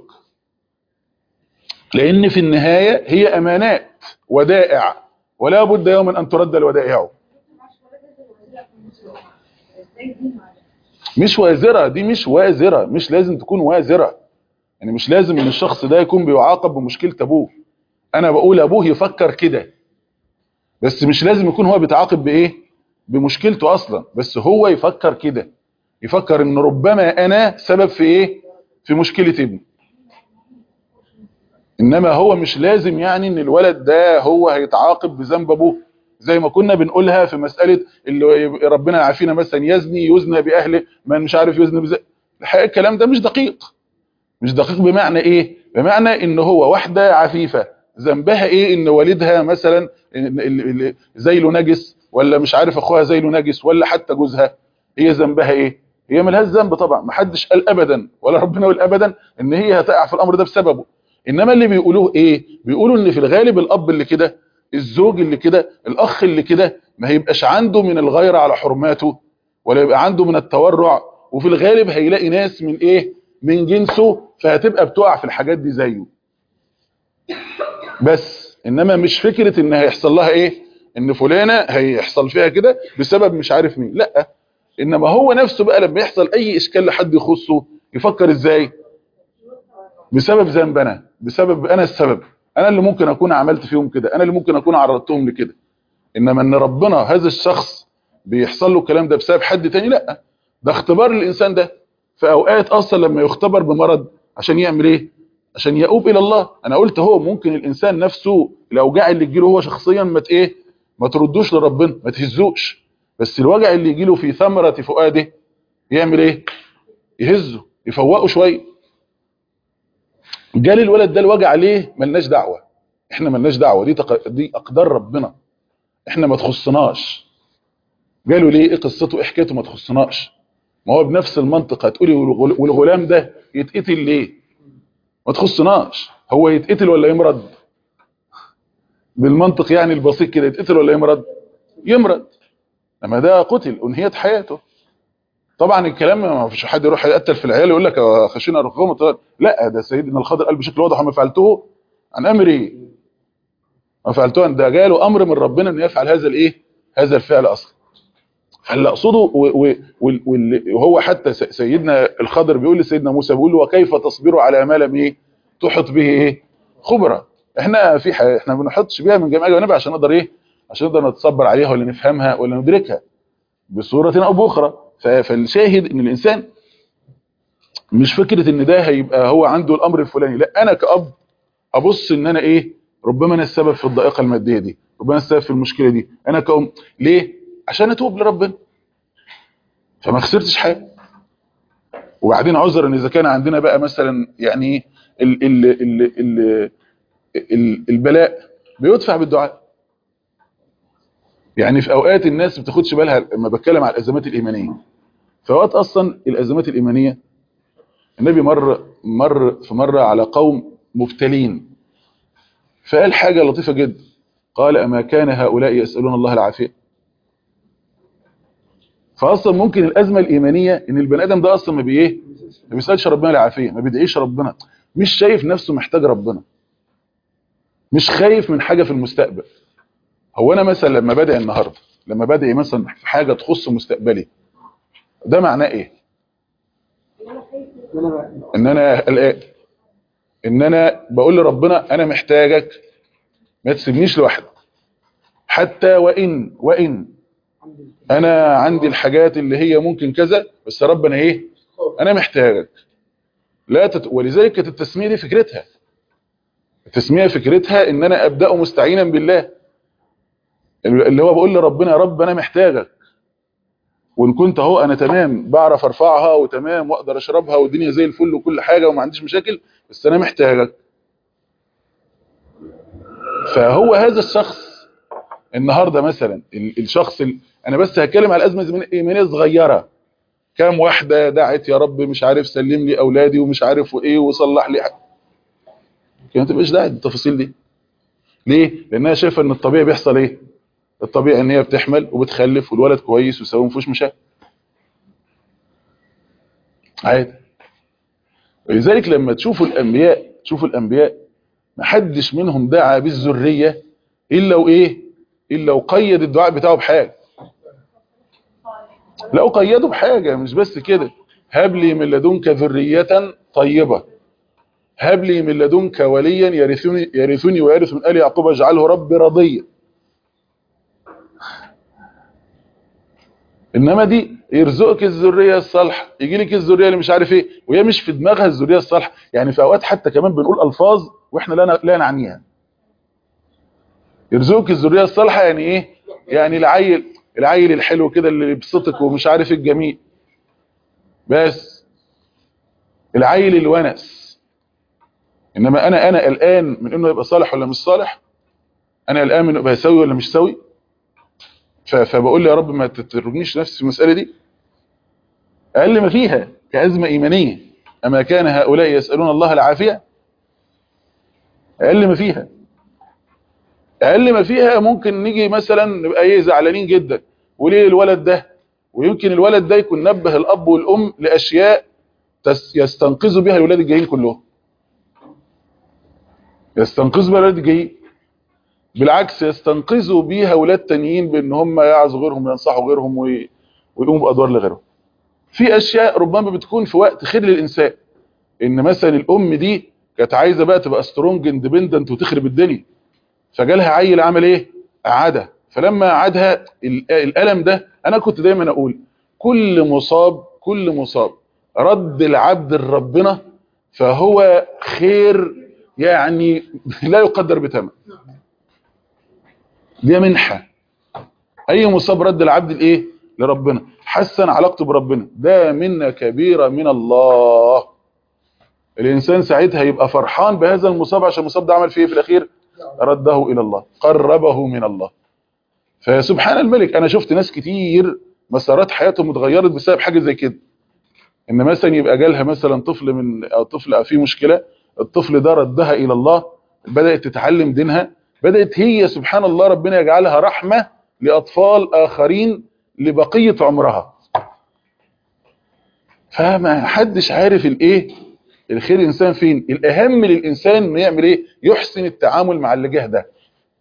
Speaker 2: لان في النهايه هي امانات ودائع ولا بد يوما ان ترد الودائع مش وازره دي مش وازره مش لازم تكون وازره يعني مش لازم ان الشخص ده يكون بيعاقب بمشكله ابوه انا بقول ابوه يفكر كده بس مش لازم يكون هو بيتعاقب بايه بمشكلته اصلا بس هو يفكر كده يفكر ان ربما انا سبب في ايه في مشكلة ابني انما هو مش لازم يعني ان الولد ده هو هيتعاقب بذنب ابوه زي ما كنا بنقولها في مسألة اللي ربنا يعافينا مثلا يزني يزنى بأهله من مش عارف يزني بزي الحقيقة الكلام ده مش دقيق مش دقيق بمعنى ايه بمعنى ان هو واحدة عفيفة ذنبها ايه ان والدها مثلا زيله نجس ولا مش عارف اخوها زيله نجس ولا حتى جوزها هي ذنبها ايه هي ملهاش ذنب طبعا ما حدش قال ابدا ولا ربنا يقول ابدا ان هي هتقع في الامر ده بسببه انما اللي بيقولوه ايه بيقولوا ان في الغالب الاب اللي كده الزوج اللي كده الاخ اللي كده ما هيبقاش عنده من الغيرة على حرماته ولا يبقى عنده من التورع وفي الغالب هيلاقي ناس من ايه من جنسه فهتبقى بتقع في الحاجات دي زيه بس انما مش فكرة ان هيحصل لها ايه ان فلانة هيحصل فيها كده بسبب مش عارف مين لا انما هو نفسه بقى لما يحصل اي اشكال لحد يخصه يفكر ازاي بسبب ذنب انا بسبب انا السبب انا اللي ممكن اكون عملت فيهم كده انا اللي ممكن اكون عرضتهم لكده انما ان ربنا هذا الشخص بيحصل له الكلام ده بسبب حد تاني لا ده اختبار للانسان ده في اوقات اصلا لما يختبر بمرض عشان يعمل ايه عشان يؤوب الى الله انا قلت هو ممكن الانسان نفسه الاوجاع اللي تجيله هو شخصيا ما ايه ما تردوش لربنا ما تهزوش بس الوجع اللي يجيله في ثمرة فؤاده يعمل ايه يهزه يفوقه شويه جال الولد ده الوجع ليه ملناش دعوة احنا ملناش دعوة دي, تق... دي اقدار ربنا احنا ما تخصناش قالوا ليه ايه قصته ايه حكايته ما تخصناش ما هو بنفس المنطق هتقولي والغلام ده يتقتل ليه ما تخصناش هو يتقتل ولا يمرض بالمنطق يعني البسيط كده يتقتل ولا يمرض يمرض لما ده قتل انهيت حياته طبعا الكلام ما فيش حد يروح يقتل في العيال يقول لك خشينا رقم لا ده سيدنا الخضر قال بشكل واضح ما فعلته عن امري ما فعلته ده جاله امر من ربنا ان يفعل هذا الايه هذا الفعل اصلا فاللي اقصده وهو حتى سيدنا الخضر بيقول لسيدنا موسى بيقول له وكيف تصبر على ما لم ايه تحط به ايه خبره احنا في حاجة احنا ما بنحطش بيها من جميع جوانبها عشان نقدر ايه عشان نقدر نتصبر عليها ولا نفهمها ولا ندركها بصوره او باخرى فالشاهد ان الانسان مش فكرة ان ده هيبقى هو عنده الامر الفلاني لا انا كأب ابص ان انا ايه ربما انا السبب في الضائقة المادية دي ربما السبب في المشكلة دي انا كأم ليه عشان اتوب لربنا فما خسرتش حاجة وبعدين عذر ان اذا كان عندنا بقى مثلا يعني ال ال ال ال ال البلاء بيدفع بالدعاء يعني في اوقات الناس بتاخدش بالها لما بتكلم على الازمات الايمانيه في اوقات اصلا الازمات الايمانيه النبي مر مر في مره على قوم مبتلين فقال حاجه لطيفه جدا قال اما كان هؤلاء يسالون الله العافيه فاصلا ممكن الازمه الايمانيه ان البني ادم ده اصلا ما بايه ما بيسالش ربنا العافيه ما بيدعيش ربنا مش شايف نفسه محتاج ربنا مش خايف من حاجه في المستقبل هو انا مثلا لما بدعي النهارده لما بدعي مثلا في حاجه تخص مستقبلي ده معناه ايه ان انا قلقان ان انا بقول لربنا انا محتاجك ما تسيبنيش لوحدي حتى وان وان انا عندي الحاجات اللي هي ممكن كذا بس يا رب انا ايه انا محتاجك لا تت... ولذلك كانت التسميه دي فكرتها التسميه فكرتها ان انا ابدا مستعينا بالله اللي هو بقول لربنا يا رب انا محتاجك وان كنت اهو انا تمام بعرف ارفعها وتمام واقدر اشربها والدنيا زي الفل وكل حاجه وما عنديش مشاكل بس انا محتاجك فهو هذا الشخص النهارده مثلا الشخص ال... انا بس هتكلم على الازمه الايمانيه صغيره كام واحده دعت يا رب مش عارف سلم لي اولادي ومش عارف وايه وصلح لي حاجه ما تبقاش داعي التفاصيل دي ليه لانها شايفه ان الطبيعي بيحصل ايه الطبيعي ان هي بتحمل وبتخلف والولد كويس وسوي ما فيهوش مشاكل عادي ولذلك لما تشوفوا الانبياء تشوفوا الانبياء ما حدش منهم دعا بالذريه الا وايه الا وقيد الدعاء بتاعه بحاجه لا قيده بحاجه مش بس كده هب لي من لدنك ذريه طيبه هب لي من لدنك وليا يرثني يرثني ويرث من ال يعقوب اجعله ربي رضيا انما دي يرزقك الذريه الصالحه يجي لك الذريه اللي مش عارف ايه وهي مش في دماغها الذريه الصالحه يعني في اوقات حتى كمان بنقول الفاظ واحنا لا لا نعنيها يرزقك الذريه الصالحه يعني ايه يعني العيل العيل الحلو كده اللي يبسطك ومش عارف إيه الجميل بس العيل الونس انما انا انا قلقان من انه يبقى صالح ولا مش صالح انا قلقان من انه يبقى سوي ولا مش سوي ف- فبقول لي يا رب ما تتركنيش نفسي في المساله دي اقل ما فيها كازمه ايمانيه اما كان هؤلاء يسالون الله العافيه اقل ما فيها اقل ما فيها ممكن نيجي مثلا نبقى ايه زعلانين جدا وليه الولد ده ويمكن الولد ده يكون نبه الاب والام لاشياء تس- يستنقذوا بها الولاد الجايين كلهم يستنقذوا بها الولاد الجايين بالعكس يستنقذوا بيها اولاد تانيين بان هم يعظوا غيرهم وينصحوا غيرهم وي- ويقوموا بادوار لغيرهم في اشياء ربما بتكون في وقت خير للانسان ان مثلا الام دي كانت عايزه بقى تبقى سترونج اندبندنت وتخرب الدنيا فجالها عيل عمل ايه قعدها فلما قعدها ال- الالم ده انا كنت دايما اقول كل مصاب كل مصاب رد العبد لربنا فهو خير يعني لا يقدر بثمن دي منحه اي مصاب رد العبد لايه لربنا حسن علاقته بربنا ده منه كبيره من الله الانسان ساعتها يبقى فرحان بهذا المصاب عشان المصاب ده عمل فيه إيه في الاخير رده الى الله قربه من الله فسبحان الملك انا شفت ناس كتير مسارات حياتهم اتغيرت بسبب حاجه زي كده ان مثلا يبقى جالها مثلا طفل من او طفل فيه مشكله الطفل ده ردها الى الله بدات تتعلم دينها بدات هي سبحان الله ربنا يجعلها رحمه لاطفال اخرين لبقيه عمرها فما حدش عارف الايه الخير الانسان فين الاهم للانسان انه يعمل ايه يحسن التعامل مع اللي جه ده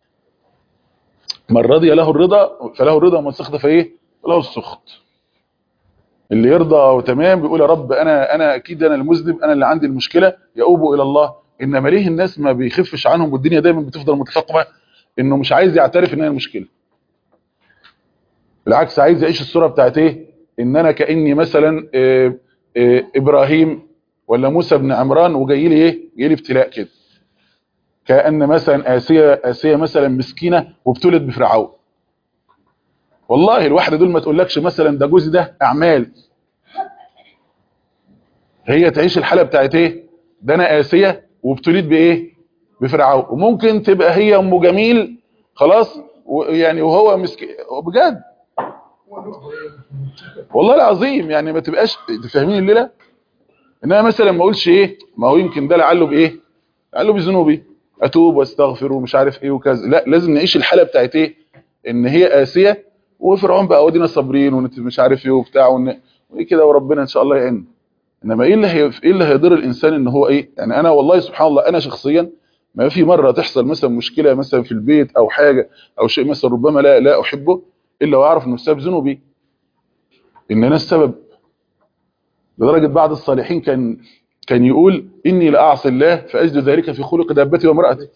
Speaker 2: من رضي له الرضا فله الرضا ومن سخط فايه له السخط اللي يرضى وتمام بيقول يا رب انا انا اكيد انا المذنب انا اللي عندي المشكله يؤوب الى الله انما ليه الناس ما بيخفش عنهم والدنيا دايما بتفضل متفاقمه انه مش عايز يعترف ان هي المشكله بالعكس عايز يعيش الصوره بتاعت ايه ان انا كاني مثلا آه، آه، ابراهيم ولا موسى بن عمران وجاي لي ايه جاي لي ابتلاء كده كان مثلا اسيه اسيه مثلا مسكينه وابتلت بفرعون والله الواحده دول ما تقولكش مثلا ده جوزي ده اعمال هي تعيش الحاله بتاعت ايه ده انا اسيه وابتليت بايه بفرعون وممكن تبقى هي ام جميل خلاص ويعني وهو مسكين بجد والله العظيم يعني ما تبقاش تفهمين الليله انما مثلا ما اقولش ايه ما هو يمكن ده لعله بايه لعله بذنوبي اتوب واستغفر ومش عارف ايه وكذا لا لازم نعيش الحاله بتاعت ايه ان هي اسيه وفرعون بقى ودينا صابرين ومش عارف ايه وبتاع ون- وايه كده وربنا ان شاء الله يعين انما ايه اللي هي ايه اللي هيضر الانسان ان هو ايه يعني انا والله سبحان الله انا شخصيا ما في مره تحصل مثلا مشكله مثلا في البيت او حاجه او شيء مثلا ربما لا لا احبه الا واعرف انه بسبب ذنوبي ان انا السبب لدرجه بعض الصالحين كان كان يقول اني لاعصي الله فاجد ذلك في خلق دابتي وامراتي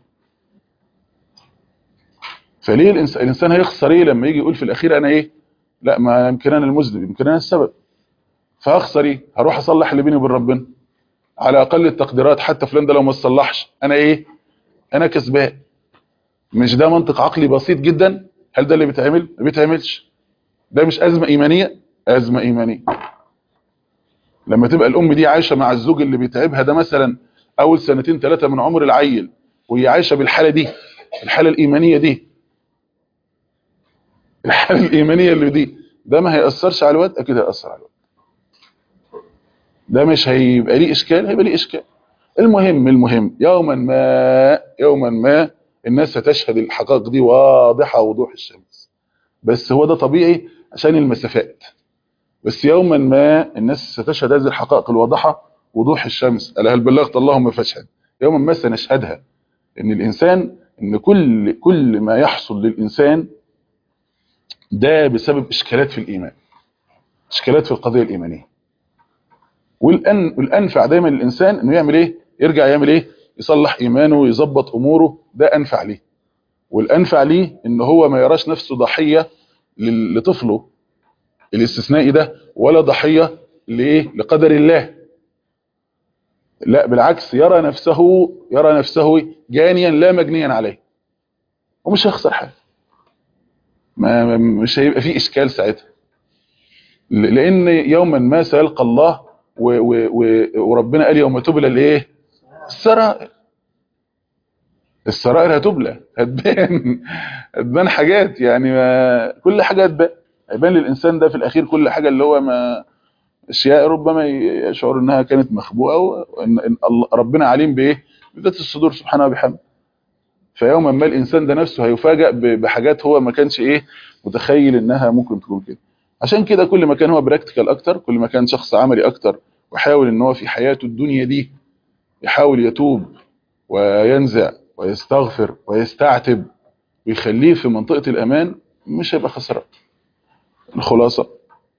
Speaker 2: فليه الإنس- الانسان هيخسر ايه لما يجي يقول في الاخير انا ايه لا ما يمكن انا المذنب يمكن انا السبب فهخسر ايه هروح اصلح اللي بيني وبين ربنا على اقل التقديرات حتى فلان ده لو ما صلحش انا ايه انا كسبان مش ده منطق عقلي بسيط جدا هل ده اللي بيتعمل ما بيتعملش ده مش ازمه ايمانيه ازمه ايمانيه لما تبقى الام دي عايشه مع الزوج اللي بيتعبها ده مثلا اول سنتين ثلاثه من عمر العيل وهي عايشه بالحاله دي الحاله الايمانيه دي الحاله الايمانيه اللي دي ده ما هياثرش على الواد اكيد هياثر على الواد ده مش هيبقى ليه اشكال هيبقى ليه اشكال المهم المهم يوما ما يوما ما الناس هتشهد الحقائق دي واضحه وضوح الشمس بس هو ده طبيعي عشان المسافات بس يوما ما الناس ستشهد هذه الحقائق الواضحه وضوح الشمس الا هل بلغت اللهم فاشهد يوما ما سنشهدها ان الانسان ان كل كل ما يحصل للانسان ده بسبب اشكالات في الايمان اشكالات في القضيه الايمانيه والأن والانفع دايما للانسان انه يعمل ايه يرجع يعمل ايه يصلح ايمانه ويظبط اموره ده انفع ليه والانفع ليه ان هو ما يراش نفسه ضحيه لل- لطفله الاستثنائي ده ولا ضحيه لايه لقدر الله لا بالعكس يرى نفسه يرى نفسه جانيا لا مجنيا عليه ومش هيخسر حاجه ما ما- مش هيبقى فيه اشكال ساعتها ل- لان يوما ما سيلقى الله و و و وربنا قال يوم تبلى الايه السرائر السرائر هتبلى هتبان هتبان حاجات يعني ما كل حاجه هتبان هيبان للانسان ده في الاخير كل حاجه اللي هو ما اشياء ربما يشعر انها كانت مخبوءه وان إن الله- ربنا عليم بايه بذات الصدور سبحانه وبحمده فيوما ما الانسان ده نفسه هيفاجئ ب- بحاجات هو ما كانش ايه متخيل انها ممكن تكون كده عشان كده كل ما كان هو براكتيكال اكتر كل ما كان شخص عملي اكتر وحاول ان هو في حياته الدنيا دي يحاول يتوب وينزع ويستغفر ويستعتب ويخليه في منطقة الأمان مش هيبقى خسران الخلاصة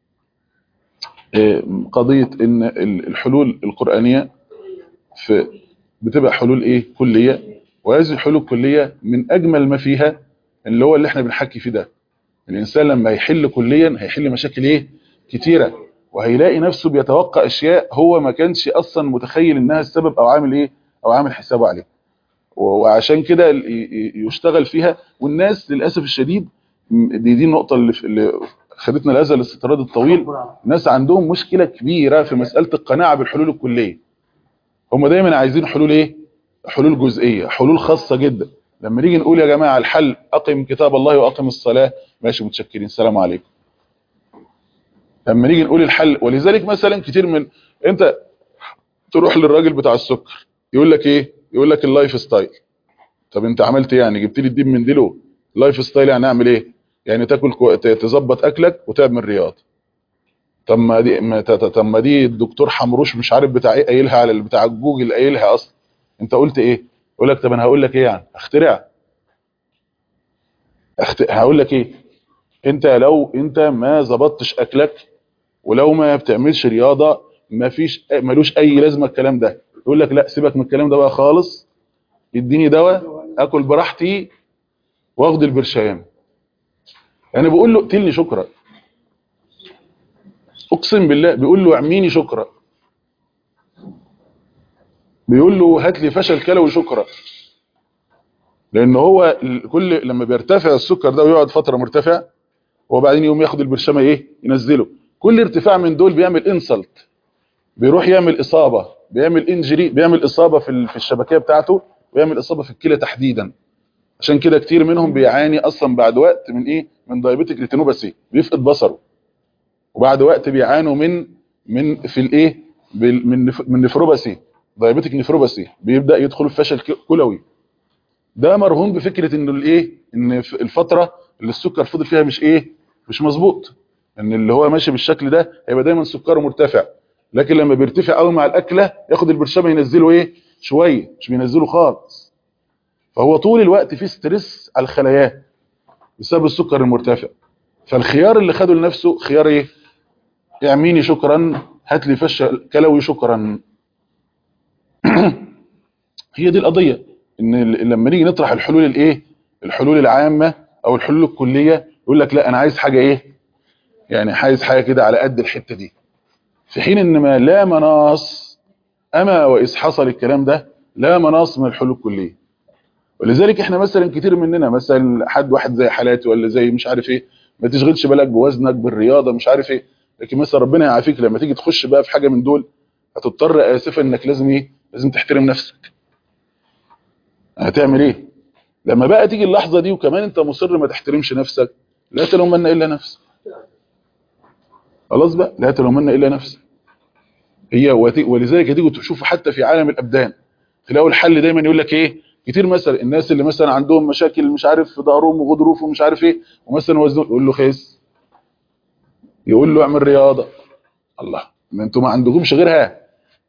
Speaker 2: آه، قضية إن ال- الحلول القرآنية في بتبقى حلول إيه كلية وهذه الحلول الكلية من أجمل ما فيها اللي هو اللي احنا بنحكي فيه ده الإنسان لما يحل كليا هيحل مشاكل إيه كتيرة وهيلاقي نفسه بيتوقع أشياء هو ما كانش أصلا متخيل إنها السبب أو عامل إيه أو عامل حسابه عليه وعشان كده ال- ي- يشتغل فيها والناس للاسف الشديد م- دي دي النقطه اللي, في- اللي خدتنا لهذا الاستطراد الطويل الناس عندهم مشكله كبيره في مساله القناعه بالحلول الكليه هم دايما عايزين حلول ايه حلول جزئيه حلول خاصه جدا لما نيجي نقول يا جماعه الحل اقم كتاب الله واقم الصلاه ماشي متشكرين السلام عليكم لما نيجي نقول الحل ولذلك مثلا كتير من انت تروح للراجل بتاع السكر يقول لك ايه يقول لك اللايف ستايل طب انت عملت ايه يعني جبت لي الدين من ديله لايف ستايل يعني اعمل ايه يعني تاكل كو... ت- تظبط اكلك وتعمل رياضه طب ما دي ما ت- ت- طب ما دي الدكتور حمروش مش عارف بتاع ايه قايلها على بتاع جوجل قايلها اصلا انت قلت ايه يقول لك طب انا هقول لك ايه يعني اخترع أخت... هقول لك ايه انت لو انت ما ظبطتش اكلك ولو ما بتعملش رياضه ما فيش ملوش اي لازمه الكلام ده يقول لك لا سيبك من الكلام ده بقى خالص اديني دواء اكل براحتي واخد البرشام انا بقول له اقتلني شكرا اقسم بالله بيقول له اعميني شكرا بيقول له هات لي فشل كلوي شكرا لان هو ال- كل لما بيرتفع السكر ده ويقعد فتره مرتفع وبعدين يقوم ياخد البرشامه ايه ينزله كل ارتفاع من دول بيعمل انسلت بيروح يعمل اصابه بيعمل انجري بيعمل اصابه في ال- في الشبكيه بتاعته ويعمل اصابه في الكلى تحديدا عشان كده كتير منهم بيعاني اصلا بعد وقت من ايه من دايبيتك ريتينوباثي بيفقد بصره وبعد وقت بيعانوا من من في الايه بال- من نف- من نفروباثي دايبيتك نفروباثي بيبدا يدخل في فشل ك- كلوي ده مرهون بفكره انه الايه ان في الفتره اللي السكر فضل فيها مش ايه مش مظبوط ان اللي هو ماشي بالشكل ده هيبقى دايما سكره مرتفع لكن لما بيرتفع قوي مع الاكله ياخد البرشامه ينزله ايه شويه مش بينزله خالص فهو طول الوقت في ستريس على الخلايا بسبب السكر المرتفع فالخيار اللي خده لنفسه خيار ايه اعميني شكرا هات لي فشل كلوي شكرا هي دي القضيه ان ال- لما نيجي نطرح الحلول الايه الحلول العامه او الحلول الكليه يقول لك لا انا عايز حاجه ايه يعني عايز حاجه كده على قد الحته دي في حين ان ما لا مناص اما واذ حصل الكلام ده لا مناص من الحلول الكليه ولذلك احنا مثلا كتير مننا مثلا حد واحد زي حالاتي ولا زي مش عارف ايه ما تشغلش بالك بوزنك بالرياضه مش عارف ايه لكن مثلا ربنا يعافيك لما تيجي تخش بقى في حاجه من دول هتضطر اسفا انك لازم ايه لازم تحترم نفسك هتعمل ايه لما بقى تيجي اللحظه دي وكمان انت مصر ما تحترمش نفسك لا تلومن الا نفسك خلاص بقى لا تلومن الا نفسك هي وت- ولذلك هتيجوا تشوفوا حتى في عالم الابدان تلاقوا الحل دايما يقول لك ايه كتير مثلا الناس اللي مثلا عندهم مشاكل مش عارف في ظهرهم وغضروف ومش عارف ايه ومثلا وزنه يقول له خس يقول له اعمل رياضه الله ما انتوا ما عندكمش غيرها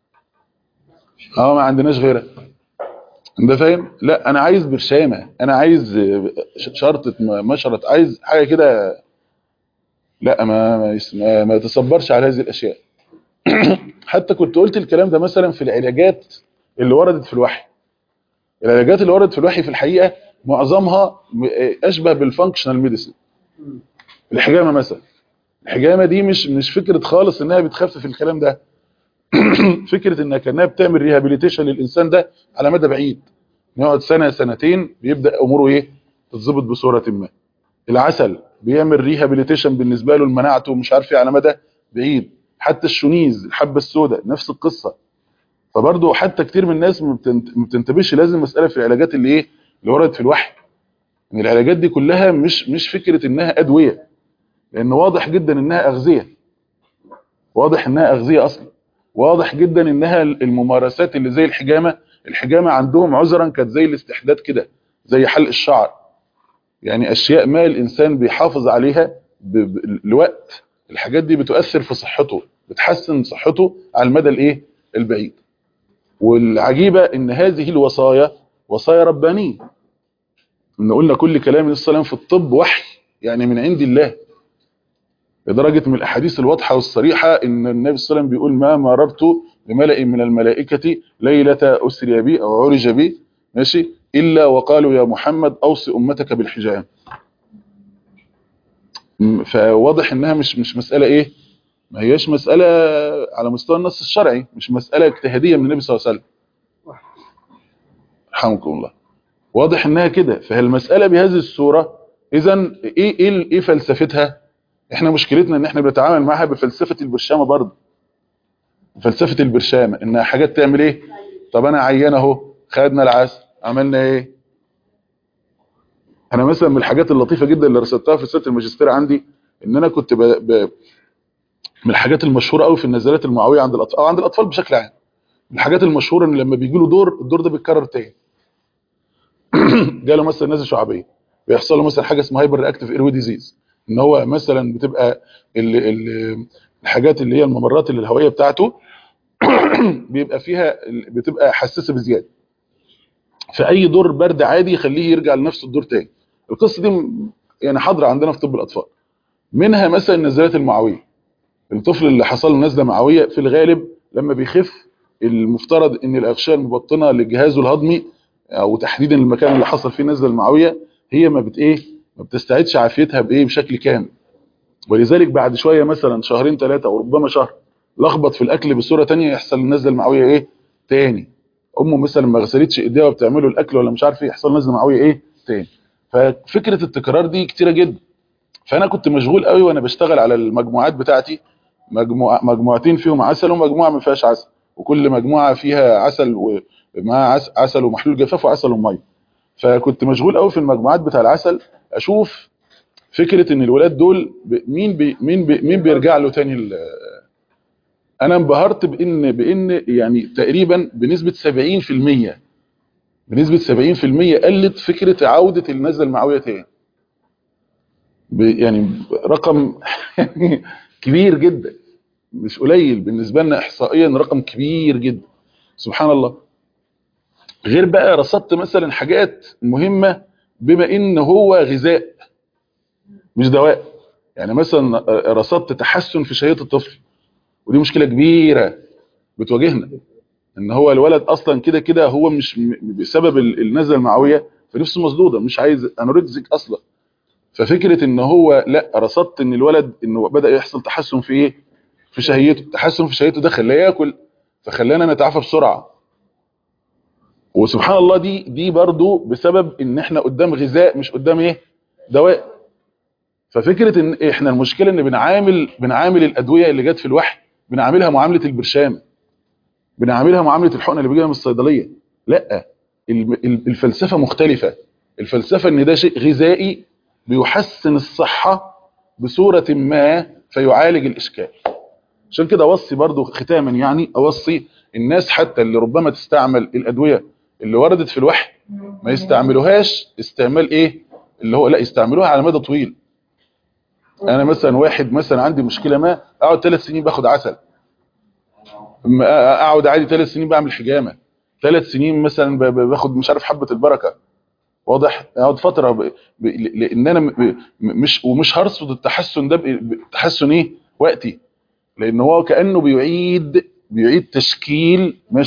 Speaker 2: اه ما عندناش غيرها انت فاهم لا انا عايز برشامه انا عايز آه، ش- شرطه م- مشرط عايز حاجه كده لا ما ما, يس- ما, ما تصبرش على هذه الاشياء حتى كنت قلت الكلام ده مثلا في العلاجات اللي وردت في الوحي العلاجات اللي وردت في الوحي في الحقيقه معظمها م- اشبه بالفانكشنال ميديسن الحجامه مثلا الحجامه دي مش مش فكره خالص انها بتخفف الكلام ده فكره انها كانها بتعمل ريهابيليتيشن للانسان ده على مدى بعيد يقعد سنه سنتين بيبدا اموره ايه تتظبط بصوره ما العسل بيعمل ريهابيليتيشن بالنسبه له لمناعته ومش عارف ايه على مدى بعيد حتى الشونيز الحبه السوداء نفس القصه فبرضه حتى كتير من الناس ما بتنت- ما بتنتبهش لازم مساله في العلاجات اللي ايه اللي وردت في الوحي ان العلاجات دي كلها مش مش فكره انها ادويه لان واضح جدا انها اغذيه واضح انها اغذيه اصلا واضح جدا انها الممارسات اللي زي الحجامه الحجامه عندهم عذرا كانت زي الاستحداد كده زي حلق الشعر يعني اشياء ما الانسان بيحافظ عليها ب... ب... لوقت الحاجات دي بتؤثر في صحته بتحسن صحته على المدى الايه البعيد والعجيبه ان هذه الوصايا وصايا ربانيه ان قلنا كل كلام النبي صلى الله عليه وسلم في الطب وحي يعني من عند الله لدرجه من الاحاديث الواضحه والصريحه ان النبي صلى الله عليه وسلم بيقول ما مررت بملأ من الملائكه ليله اسري بي او عرج بي ماشي الا وقالوا يا محمد اوصي امتك بالحجام م- فواضح انها مش مش مساله ايه ما هياش مساله على مستوى النص الشرعي مش مساله اجتهاديه من النبي صلى الله عليه وسلم رحمكم الله واضح انها كده فالمساله بهذه الصوره اذا ايه ايه ايه فلسفتها احنا مشكلتنا ان احنا بنتعامل معاها بفلسفه البرشامه برضه فلسفه البرشامه انها حاجات تعمل ايه طب انا عيان اهو خدنا العسل عملنا ايه انا مثلا من الحاجات اللطيفه جدا اللي رصدتها في رساله الماجستير عندي ان انا كنت ب... ب... من الحاجات المشهوره قوي في النزلات المعويه عند الاطفال او عند الاطفال بشكل عام من الحاجات المشهوره ان لما بيجي له دور الدور ده بيتكرر تاني جاله مثلا نزله شعبيه بيحصل له مثلا حاجه اسمها هايبر رياكتيف ايروي ديزيز ان هو مثلا بتبقى ال ال الحاجات اللي هي الممرات اللي الهوائيه بتاعته بيبقى فيها ال- بتبقى حساسه بزياده فاي دور برد عادي يخليه يرجع لنفس الدور تاني القصه دي م- يعني حاضره عندنا في طب الاطفال منها مثلا النزلات المعويه الطفل اللي حصل له نزله معويه في الغالب لما بيخف المفترض ان الاغشيه المبطنه لجهازه الهضمي او تحديدا المكان اللي حصل فيه النزله المعويه هي ما بت ايه ما بتستعيدش عافيتها بايه بشكل كامل ولذلك بعد شويه مثلا شهرين ثلاثه او ربما شهر لخبط في الاكل بصوره تانية يحصل النزله المعويه ايه تاني امه مثلا ما غسلتش ايديها وبتعمله الاكل ولا مش عارف ايه يحصل نزله معويه ايه تاني ففكره التكرار دي كتيره جدا فانا كنت مشغول قوي وانا بشتغل على المجموعات بتاعتي مجموعة مجموعتين فيهم عسل ومجموعه ما فيهاش عسل وكل مجموعه فيها عسل ومع عس- عسل ومحلول جفاف وعسل وميه فكنت مشغول قوي في المجموعات بتاع العسل اشوف فكره ان الولاد دول ب- مين بي مين بي مين بيرجع له تاني ال- انا انبهرت بان بان يعني تقريبا بنسبه 70% بنسبه 70% قلت فكره عوده النزله المعويه تاني ب- يعني رقم يعني كبير جدا مش قليل بالنسبه لنا احصائيا رقم كبير جدا سبحان الله غير بقى رصدت مثلا حاجات مهمه بما ان هو غذاء مش دواء يعني مثلا رصدت تحسن في شهيه الطفل ودي مشكله كبيره بتواجهنا ان هو الولد اصلا كده كده هو مش م- بسبب ال- النزله المعويه فنفسه مسدوده مش عايز انوركزيك اصلا ففكره ان هو لا رصدت ان الولد انه بدا يحصل تحسن في ايه في شهيته تحسن في شهيته ده خلاه ياكل فخلانا نتعافى بسرعه وسبحان الله دي دي برضو بسبب ان احنا قدام غذاء مش قدام ايه دواء ففكره ان احنا المشكله ان بنعامل بنعامل الادويه اللي جت في الوحي بنعاملها معامله البرشام بنعاملها معامله الحقنه اللي بيجيها من الصيدليه لا ال- ال- الفلسفه مختلفه الفلسفه ان ده شيء غذائي بيحسن الصحه بصوره ما فيعالج الاشكال عشان كده اوصي برضو ختاما يعني اوصي الناس حتى اللي ربما تستعمل الادويه اللي وردت في الوحي ما يستعملوهاش استعمال ايه اللي هو لا يستعملوها على مدى طويل انا مثلا واحد مثلا عندي مشكله ما اقعد ثلاث سنين باخد عسل أما اقعد عادي ثلاث سنين بعمل حجامه ثلاث سنين مثلا ب- ب- باخد مش عارف حبه البركه واضح اقعد فتره ب... ب... لان انا م... م- مش ومش هرصد التحسن ده ب... ب- تحسن ايه وقتي لان هو كانه بيعيد بيعيد تشكيل ماشي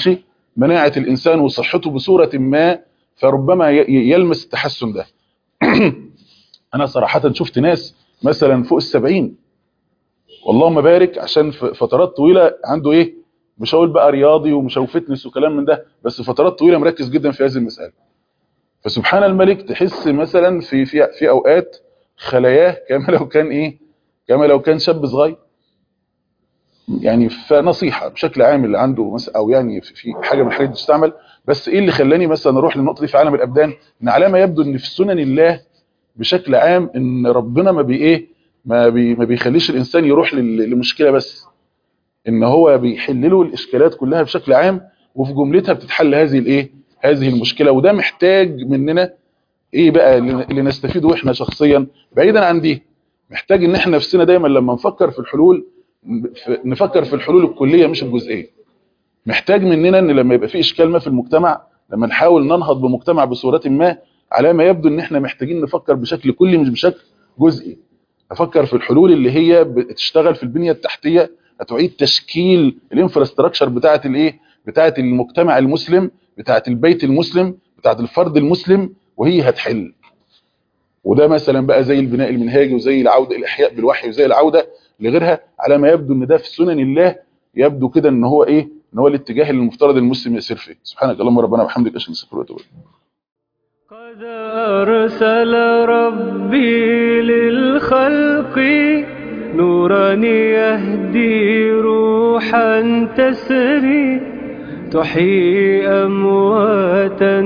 Speaker 2: مناعة الإنسان وصحته بصورة ما فربما ي- ي- يلمس التحسن ده أنا صراحة شفت ناس مثلا فوق السبعين واللهم بارك عشان ف- فترات طويلة عنده إيه مش هقول بقى رياضي ومش هقول فتنس وكلام من ده بس فترات طويلة مركز جدا في هذه المسألة فسبحان الملك تحس مثلا في في في اوقات خلاياه كما لو كان ايه كما لو كان شاب صغير يعني فنصيحه بشكل عام اللي عنده مثلا او يعني في في حاجه من الحاجات دي تستعمل بس ايه اللي خلاني مثلا اروح للنقطه دي في عالم الابدان ان على ما يبدو ان في سنن الله بشكل عام ان ربنا ما بي ايه ما بي ما بيخليش الانسان يروح لل- لمشكله بس ان هو بيحل له الاشكالات كلها بشكل عام وفي جملتها بتتحل هذه الايه هذه المشكله وده محتاج مننا ايه بقى اللي اللي نستفيده احنا شخصيا بعيدا عن دي محتاج ان احنا نفسنا دايما لما نفكر في الحلول ف- نفكر في الحلول الكليه مش الجزئيه محتاج مننا ان لما يبقى في اشكال ما في المجتمع لما نحاول ننهض بمجتمع بصوره ما على ما يبدو ان احنا محتاجين نفكر بشكل كلي مش بشكل جزئي نفكر في الحلول اللي هي بتشتغل في البنيه التحتيه هتعيد تشكيل الانفراستراكشر بتاعه الايه بتاعه المجتمع المسلم بتاعه البيت المسلم بتاعه الفرد المسلم وهي هتحل وده مثلا بقى زي البناء المنهاجي وزي العوده الاحياء بالوحي وزي العوده لغيرها على ما يبدو ان ده في سنن الله يبدو كده ان هو ايه ان هو الاتجاه اللي المفترض المسلم يسير فيه سبحانك اللهم ربنا وبحمدك اشهد ان لا اله الا انت أستغفرك وأتوب إليك.
Speaker 1: قد أرسل ربي للخلق نورا يهدي روحا تسري تحيي أمواتا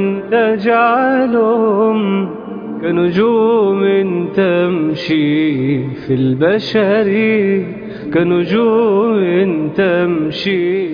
Speaker 1: تجعلهم كنجوم تمشي في البشر كنجوم تمشي